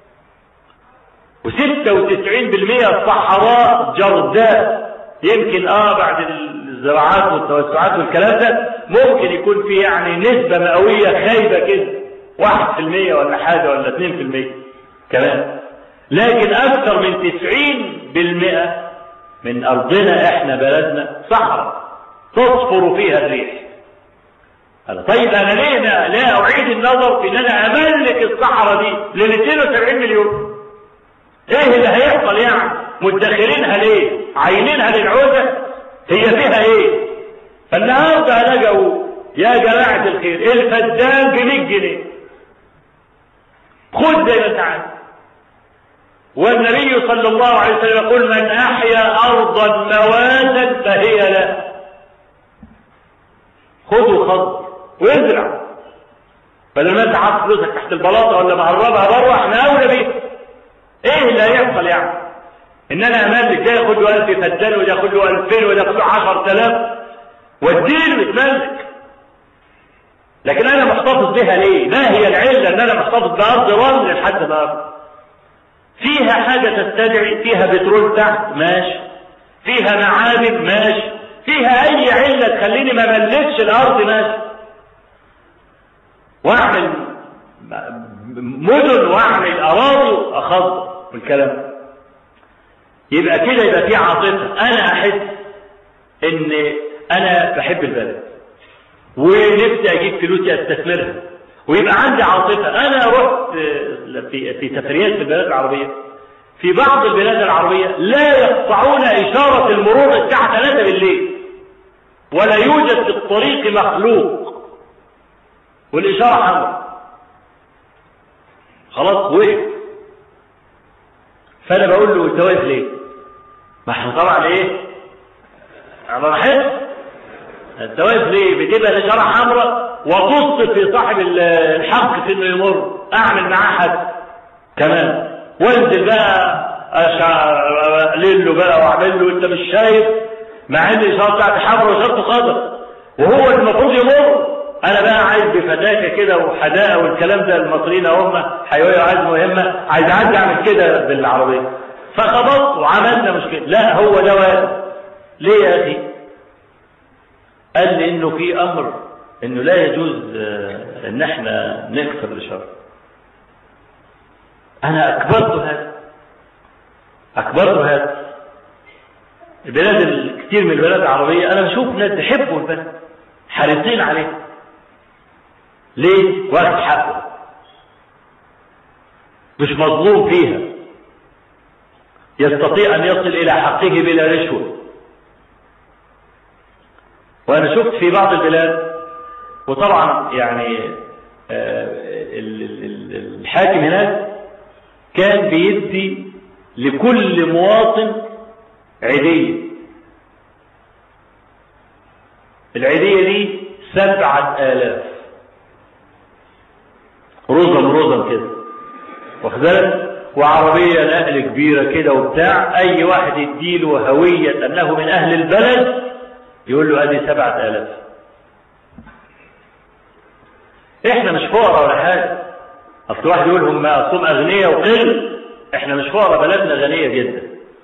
و96% الصحراء جرداء يمكن اه بعد الزراعات والتوسعات والكلام ده ممكن يكون في يعني نسبة مئوية خايبة كده 1% ولا حاجة ولا 2% كمان لكن أكثر من 90% من أرضنا إحنا بلدنا صحراء تصفر فيها الريح طيب أنا ليه لا أعيد النظر في أن أنا أملك الصحراء دي لل 72 مليون ايه اللي هيحصل يعني مدخرينها ليه عاينينها للعودة هي فيها ايه فالنهارده لجأوا يا جماعة الخير الفدان ب 100 جنيه خد زي ما انت عايز والنبي صلى الله عليه وسلم يقول من احيا ارضا مواسا فهي له خذوا خض وازرع بدل ما انت حاطط فلوسك تحت البلاطه ولا مهربها بره احنا اولى بيها ايه اللي هيحصل يعني ان انا املك ده ياخد له 1000 فدان وده ياخد له 2000 وده ياخد له 10000 واديله يتملك لكن انا محتفظ بها ليه ما هي العله ان انا محتفظ بارض رمل لحد النهارده فيها حاجه تستدعي فيها بترول تحت ماشي فيها معادن ماشي فيها اي عله تخليني ما ملكش الارض ماشي واعمل مدن واعمل اراضي اخضر والكلام يبقى كده يبقى في عاطفه انا احس ان انا بحب البلد ونفسي اجيب فلوسي استثمرها ويبقى عندي عاطفه انا رحت في في سفريات في البلاد العربيه في بعض البلاد العربيه لا يقطعون اشاره المرور الساعه 3 بالليل ولا يوجد في الطريق مخلوق والاشاره حمراء خلاص وقف فانا بقول له انت واقف ليه ما احنا طبعا ايه انا بحس انت واقف ليه بتبقى الاشاره حمراء وقص في صاحب الحق في انه يمر اعمل معاه حد كمان وانزل بقى اقلل له بقى واعمل له انت مش شايف مع ان الاشاره بتاعتي حمراء واشارته خضراء وهو المفروض يمر انا بقى عايز بفتاكه كده وحداقه والكلام ده المصريين هم حيويه وعايز مهمه عايز اعدي اعمل كده بالعربيه فخبطت وعملنا مشكله لا هو ده واجب ليه يا اخي قال لي انه في امر انه لا يجوز ان احنا نكسر الاشاره انا اكبرت هذا اكبرت هذا البلاد كتير من البلاد العربيه انا بشوف ناس بيحبوا البلد حريصين عليه ليه واخد حقه مش مظلوم فيها يستطيع ان يصل الى حقه بلا رشوه وانا شفت في بعض البلاد وطبعا يعني الحاكم هناك كان بيدي لكل مواطن عيدية العيدية دي سبعة آلاف رزم رزم كده واخد بالك وعربية نقل كبيرة كده وبتاع أي واحد يديله هوية أنه من أهل البلد يقول له ادي سبعة آلاف احنا مش فقراء ولا حاجة اصل واحد يقول هم اصلهم اغنياء وقل احنا مش فقراء بلدنا غنية جدا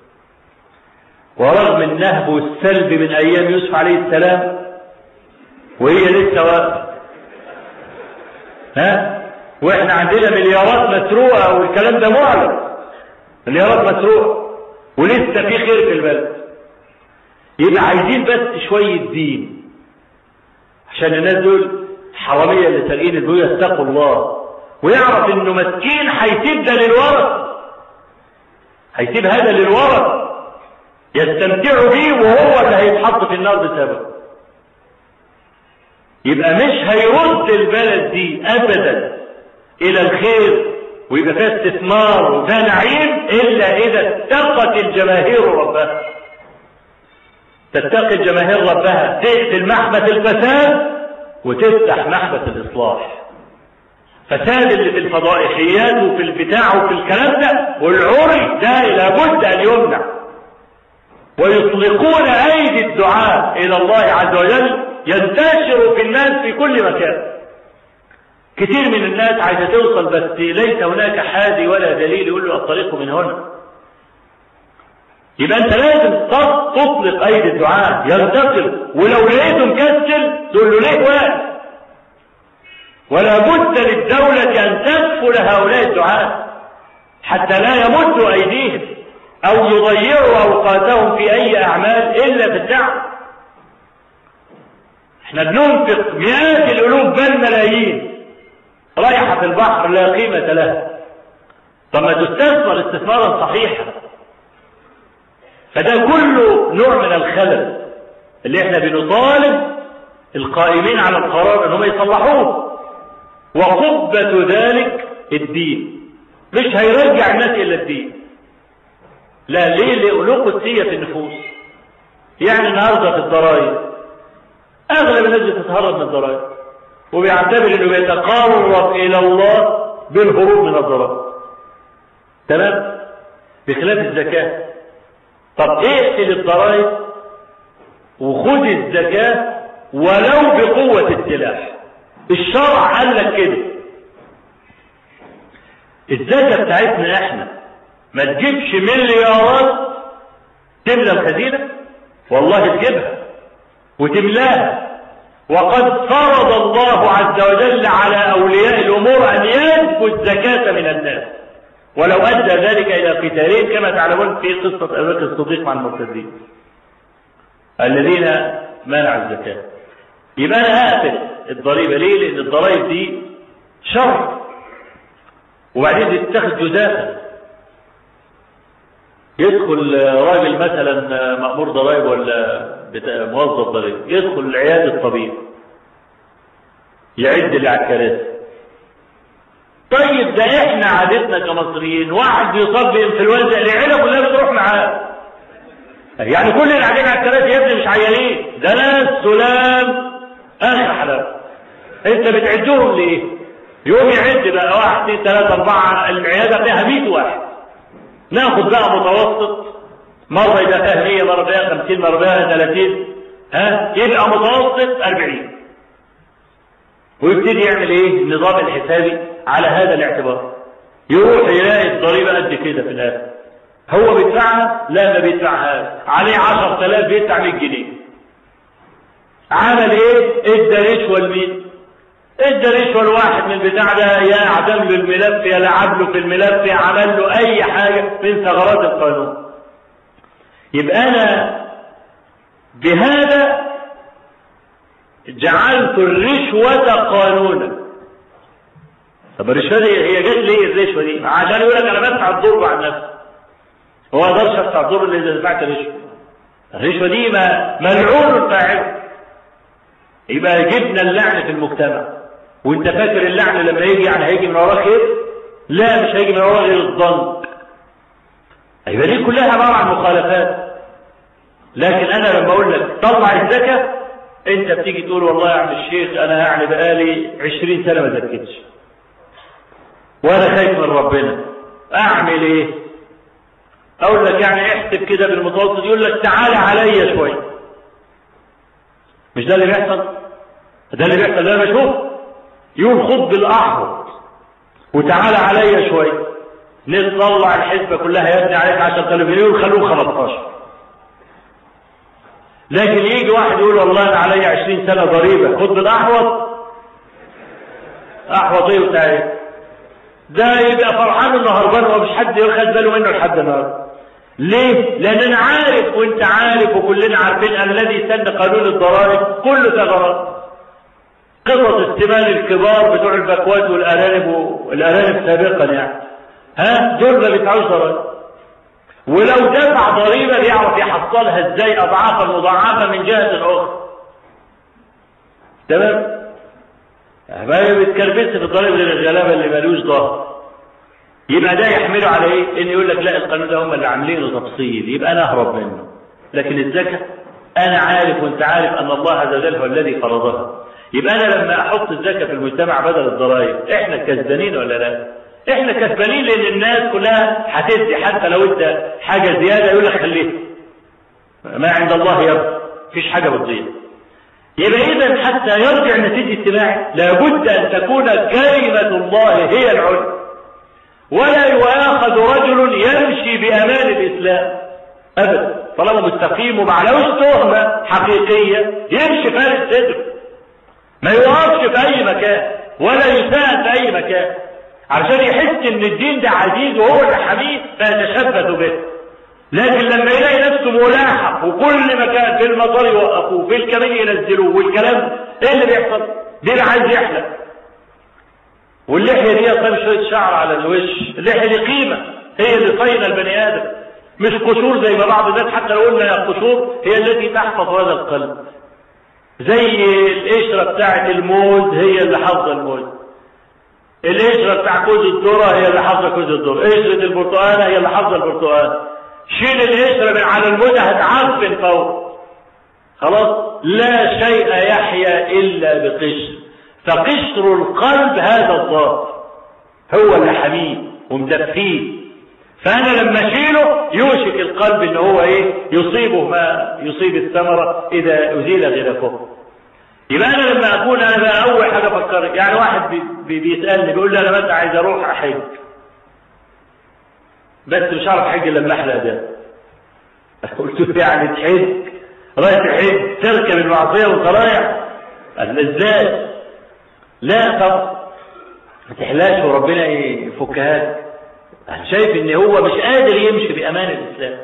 ورغم النهب والسلب من ايام يوسف عليه السلام وهي لسه واقفه ها واحنا عندنا مليارات مسروقه والكلام ده معلن مليارات مسروقه ولسه في خير في البلد يبقى عايزين بس شويه دين عشان الناس دول حراميه اللي سارقين البيوت يتقوا الله ويعرف انه مسكين هيسيب ده للورث هيسيب هذا للورث يستمتعوا بيه وهو اللي هيتحط في النار بسببه يبقى مش هيرد البلد دي ابدا الى الخير ويبقى فيها استثمار وفيها نعيم الا اذا اتقت الجماهير ربها تتقي الجماهير ربها تقتل محبة الفساد وتفتح محبة الاصلاح فساد اللي في الفضائحيات وفي البتاع وفي الكلام ده والعري ده لابد ان يمنع ويطلقون ايدي الدعاء الى الله عز وجل ينتشر في الناس في كل مكان كتير من الناس عايزة توصل بس ليس هناك حادي ولا دليل يقول له الطريق من هنا يبقى انت لازم تطلق ايدي الدعاء ينتقل ولو لقيته مكسل تقول له ليه واقف ولا بد للدولة ان تكفل هؤلاء الدعاء حتى لا يمدوا ايديهم او يضيعوا اوقاتهم في اي اعمال الا في الدعوة احنا بننفق مئات الالوف بل ملايين رايحة في البحر لا قيمة لها طب ما تستثمر استثمارا صحيحا فده كله نوع من الخلل اللي احنا بنطالب القائمين على القرار انهم يصلحوه وقبة ذلك الدين مش هيرجع الناس الى الدين لا ليه له قدسية في النفوس يعني النهارده في الضرائب اغلب الناس بتتهرب من الضرائب وبيعتبر انه بيتقرب الى الله بالهروب من الضرائب تمام بخلاف الزكاة طب اقتل الضرائب وخذ الزكاة ولو بقوة السلاح الشرع قال لك كده الزكاة بتاعتنا احنا ما تجيبش مليارات تملى الخزينة والله تجيبها وتملاها وقد فرض الله عز وجل على أولياء الأمور أن ينفوا الزكاة من الناس ولو أدى ذلك إلى قتالين كما تعلمون في قصة أبي بكر الصديق مع المرتدين الذين منعوا الزكاة يبقى أنا هقفل الضريبة ليه؟ لأن الضرائب دي شر وبعدين تتخذ جزافا يدخل راجل مثلا مأمور ضرائب ولا موظف ضريب يدخل عيادة الطبيب يعد اللي على الكراسي طيب ده احنا عادتنا كمصريين واحد يصاب بانفلونزا العيله كلها بتروح معاه يعني كل اللي قاعدين على الكراسي يا ابني مش عيانين ده ناس سلام اخر حلاوه انت بتعدهم ليه؟ يوم يعد بقى واحد اثنين ثلاثة أربعة العيادة فيها 100 واحد ناخد بقى متوسط مرة يبقى فيها 100 مرة فيها 50 مرة فيها 30 ها يبقى متوسط 40 ويبتدي يعمل ايه النظام الحسابي على هذا الاعتبار يروح يلاقي الضريبة قد كده في الاخر هو بيدفعها لا ما بيدفعهاش عليه 10000 بيدفع 100 جنيه عمل ايه ادى رشوه لمين ادى رشوه لواحد من البتاع ده يا اعدم له الملف يا لعب له في الملف يا عمل له اي حاجه من ثغرات القانون يبقى انا بهذا جعلت الرشوة قانونا طب الرشوة دي هي جت ليه الرشوة دي عشان يقول لك انا بدفع الضر عن نفسي هو ما اقدرش ادفع الضر الا اذا دفعت رشوة الرشوة دي ما ملعون فاعله يبقى جبنا اللعن في المجتمع وانت فاكر اللعن لما يجي يعني هيجي من وراه خير لا مش هيجي من وراه غير الظن يبقى دي كلها عباره عن مخالفات لكن انا لما اقول لك طلع الزكاه انت بتيجي تقول والله يا عم الشيخ انا يعني بقالي عشرين سنه ما زكيتش وانا خايف من ربنا اعمل ايه اقول لك يعني احسب كده بالمتوسط يقول لك تعالى عليا شويه مش ده اللي بيحصل ده اللي بيحصل ده انا بشوف يقول خد بالاحوط وتعالى عليا شوية نطلع الحسبة كلها يبني عليك 10000 جنيه وخلوه 15 لكن يجي واحد يقول والله انا عليا 20 سنة ضريبة خد بالاحوط احوط ايه وتعالى ده يبقى فرحان انه هربان ومش حد ياخد باله منه لحد النهارده ليه؟ لان انا عارف وانت عارف وكلنا عارفين ان الذي سن قانون الضرائب كله ثغرات قطط الثمان الكبار بتوع البكوات والارانب والارانب سابقا يعني ها دول ما بيدفعوش ضرائب ولو دفع ضريبه بيعرف يحصلها ازاي اضعافا مضاعفه من جهه اخرى تمام ما بيتكربس في الضريب غير الغلابه اللي مالوش ظهر يبقى ده يحمله على ايه ان يقول لك لا القانون ده هم اللي عاملينه تفصيل يبقى انا اهرب منه لكن الزكاه انا عارف وانت عارف ان الله عز وجل هو الذي فرضها يبقى انا لما احط الزكاه في المجتمع بدل الضرائب احنا كسبانين ولا لا احنا كسبانين لان الناس كلها هتدي حتى لو انت حاجه زياده يقول لك خليها ما عند الله يبقى مفيش حاجه بتضيع يبقى اذا حتى يرجع النتيجه اجتماعي لابد ان تكون كلمه الله هي العلم ولا يؤاخذ رجل يمشي بامان الاسلام ابدا طالما مستقيم ومعلوش تهمه حقيقيه يمشي فارس صدر ما يوقفش في اي مكان ولا يساءد في اي مكان عشان يحس ان الدين ده عزيز وهو اللي حميد فيتشبث به لكن لما يلاقي نفسه ملاحق وكل مكان في المطار يوقفوه في الكمين ينزلوه والكلام ايه اللي بيحصل؟ دي اللي عايز يحلم واللحيه دي طيب شويه شعر على الوش اللحيه دي قيمه هي اللي صينه البني ادم مش قشور زي ما بعض الناس حتى لو قلنا قشور هي التي تحفظ هذا القلب زي القشره بتاعه الموز هي اللي حافظه الموز القشره بتاع كوز الذره هي اللي حافظه كوز الذره قشره البرتقاله هي اللي حافظه البرتقال شيل القشره من على الموز هتعفن فوق خلاص لا شيء يحيا الا بقشر فقشر القلب هذا الضار هو اللي حميه ومدفيه فانا لما اشيله يوشك القلب ان هو ايه يصيبه ما يصيب الثمرة اذا ازيل غلافه يبقى انا لما اكون انا بقى اول حاجة افكر يعني واحد بي بي بيسألني بيقول لي انا بس عايز اروح احج بس مش عارف احج لما احلى ده قلت له يعني تحج رايح تحج تركب المعصية والطرايع قال ازاي لا طب ما تحلاش وربنا يفكها لك انا شايف ان هو مش قادر يمشي بامان الاسلام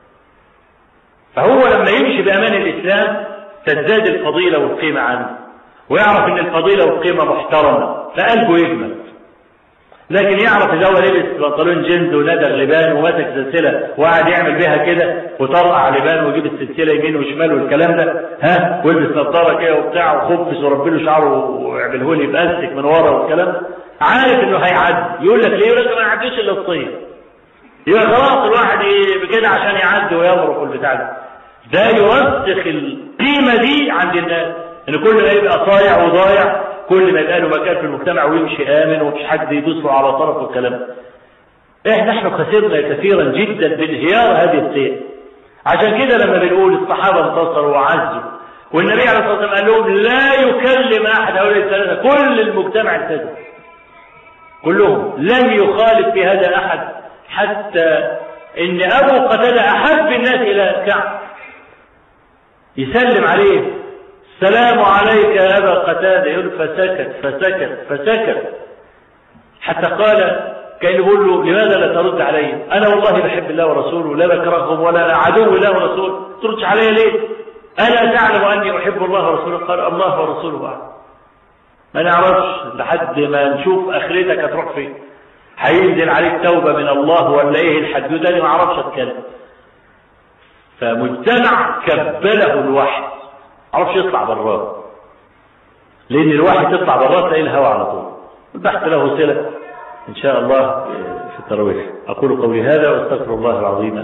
فهو لما يمشي بامان الاسلام تزداد الفضيلة والقيمة عنه ويعرف ان الفضيلة والقيمة محترمة فقلبه يجمد لكن يعرف اذا هو لبس بنطلون جينز ونادى لبان وماسك سلسله وقعد يعمل بيها كده وطلع لبان ويجيب السلسله يمين وشمال والكلام ده ها ويلبس نظاره كده وبتاع وخبز وربي له شعره ويعمله لي باستك من ورا والكلام ده عارف انه هيعدي يقول لك ليه يقول لك ما يعديش الا الصيف يبقى خلاص الواحد كده عشان يعدي ويمرق البتاع ده ده يوسخ القيمه دي عند الناس ان كل ما يبقى صايع وضايع كل ما يبقى له مكان في المجتمع ويمشي امن ومفيش حد يدوس له على طرف والكلام ده احنا نحن خسرنا كثيرا جدا بانهيار هذه القيم عشان كده لما بنقول الصحابه انتصروا وعزوا والنبي عليه الصلاه والسلام قال لهم لا يكلم احد هؤلاء الثلاثه كل المجتمع التزم كلهم لم يخالف في هذا احد حتى ان ابو قتاده احب الناس الى كعب يسلم عليه السلام عليك يا ابا قتاده يقول فسكت فسكت فسكت حتى قال كان يقول له لماذا لا ترد علي انا والله بحب الله ورسوله لا بكرههم ولا عدو الله ورسوله تردش علي ليه الا تعلم اني احب الله ورسوله قال الله ورسوله اعلم ما نعرفش لحد ما نشوف اخرتك هتروح فين هينزل عليك توبه من الله ولا ايه الحدوده دي ما اعرفش اتكلم فمجتمع كبله الوحي ما عرفش يطلع براه لان الوحي تطلع براه تلاقي الهوى على طول البحث له صله ان شاء الله في التراويح اقول قولي هذا واستغفر الله العظيم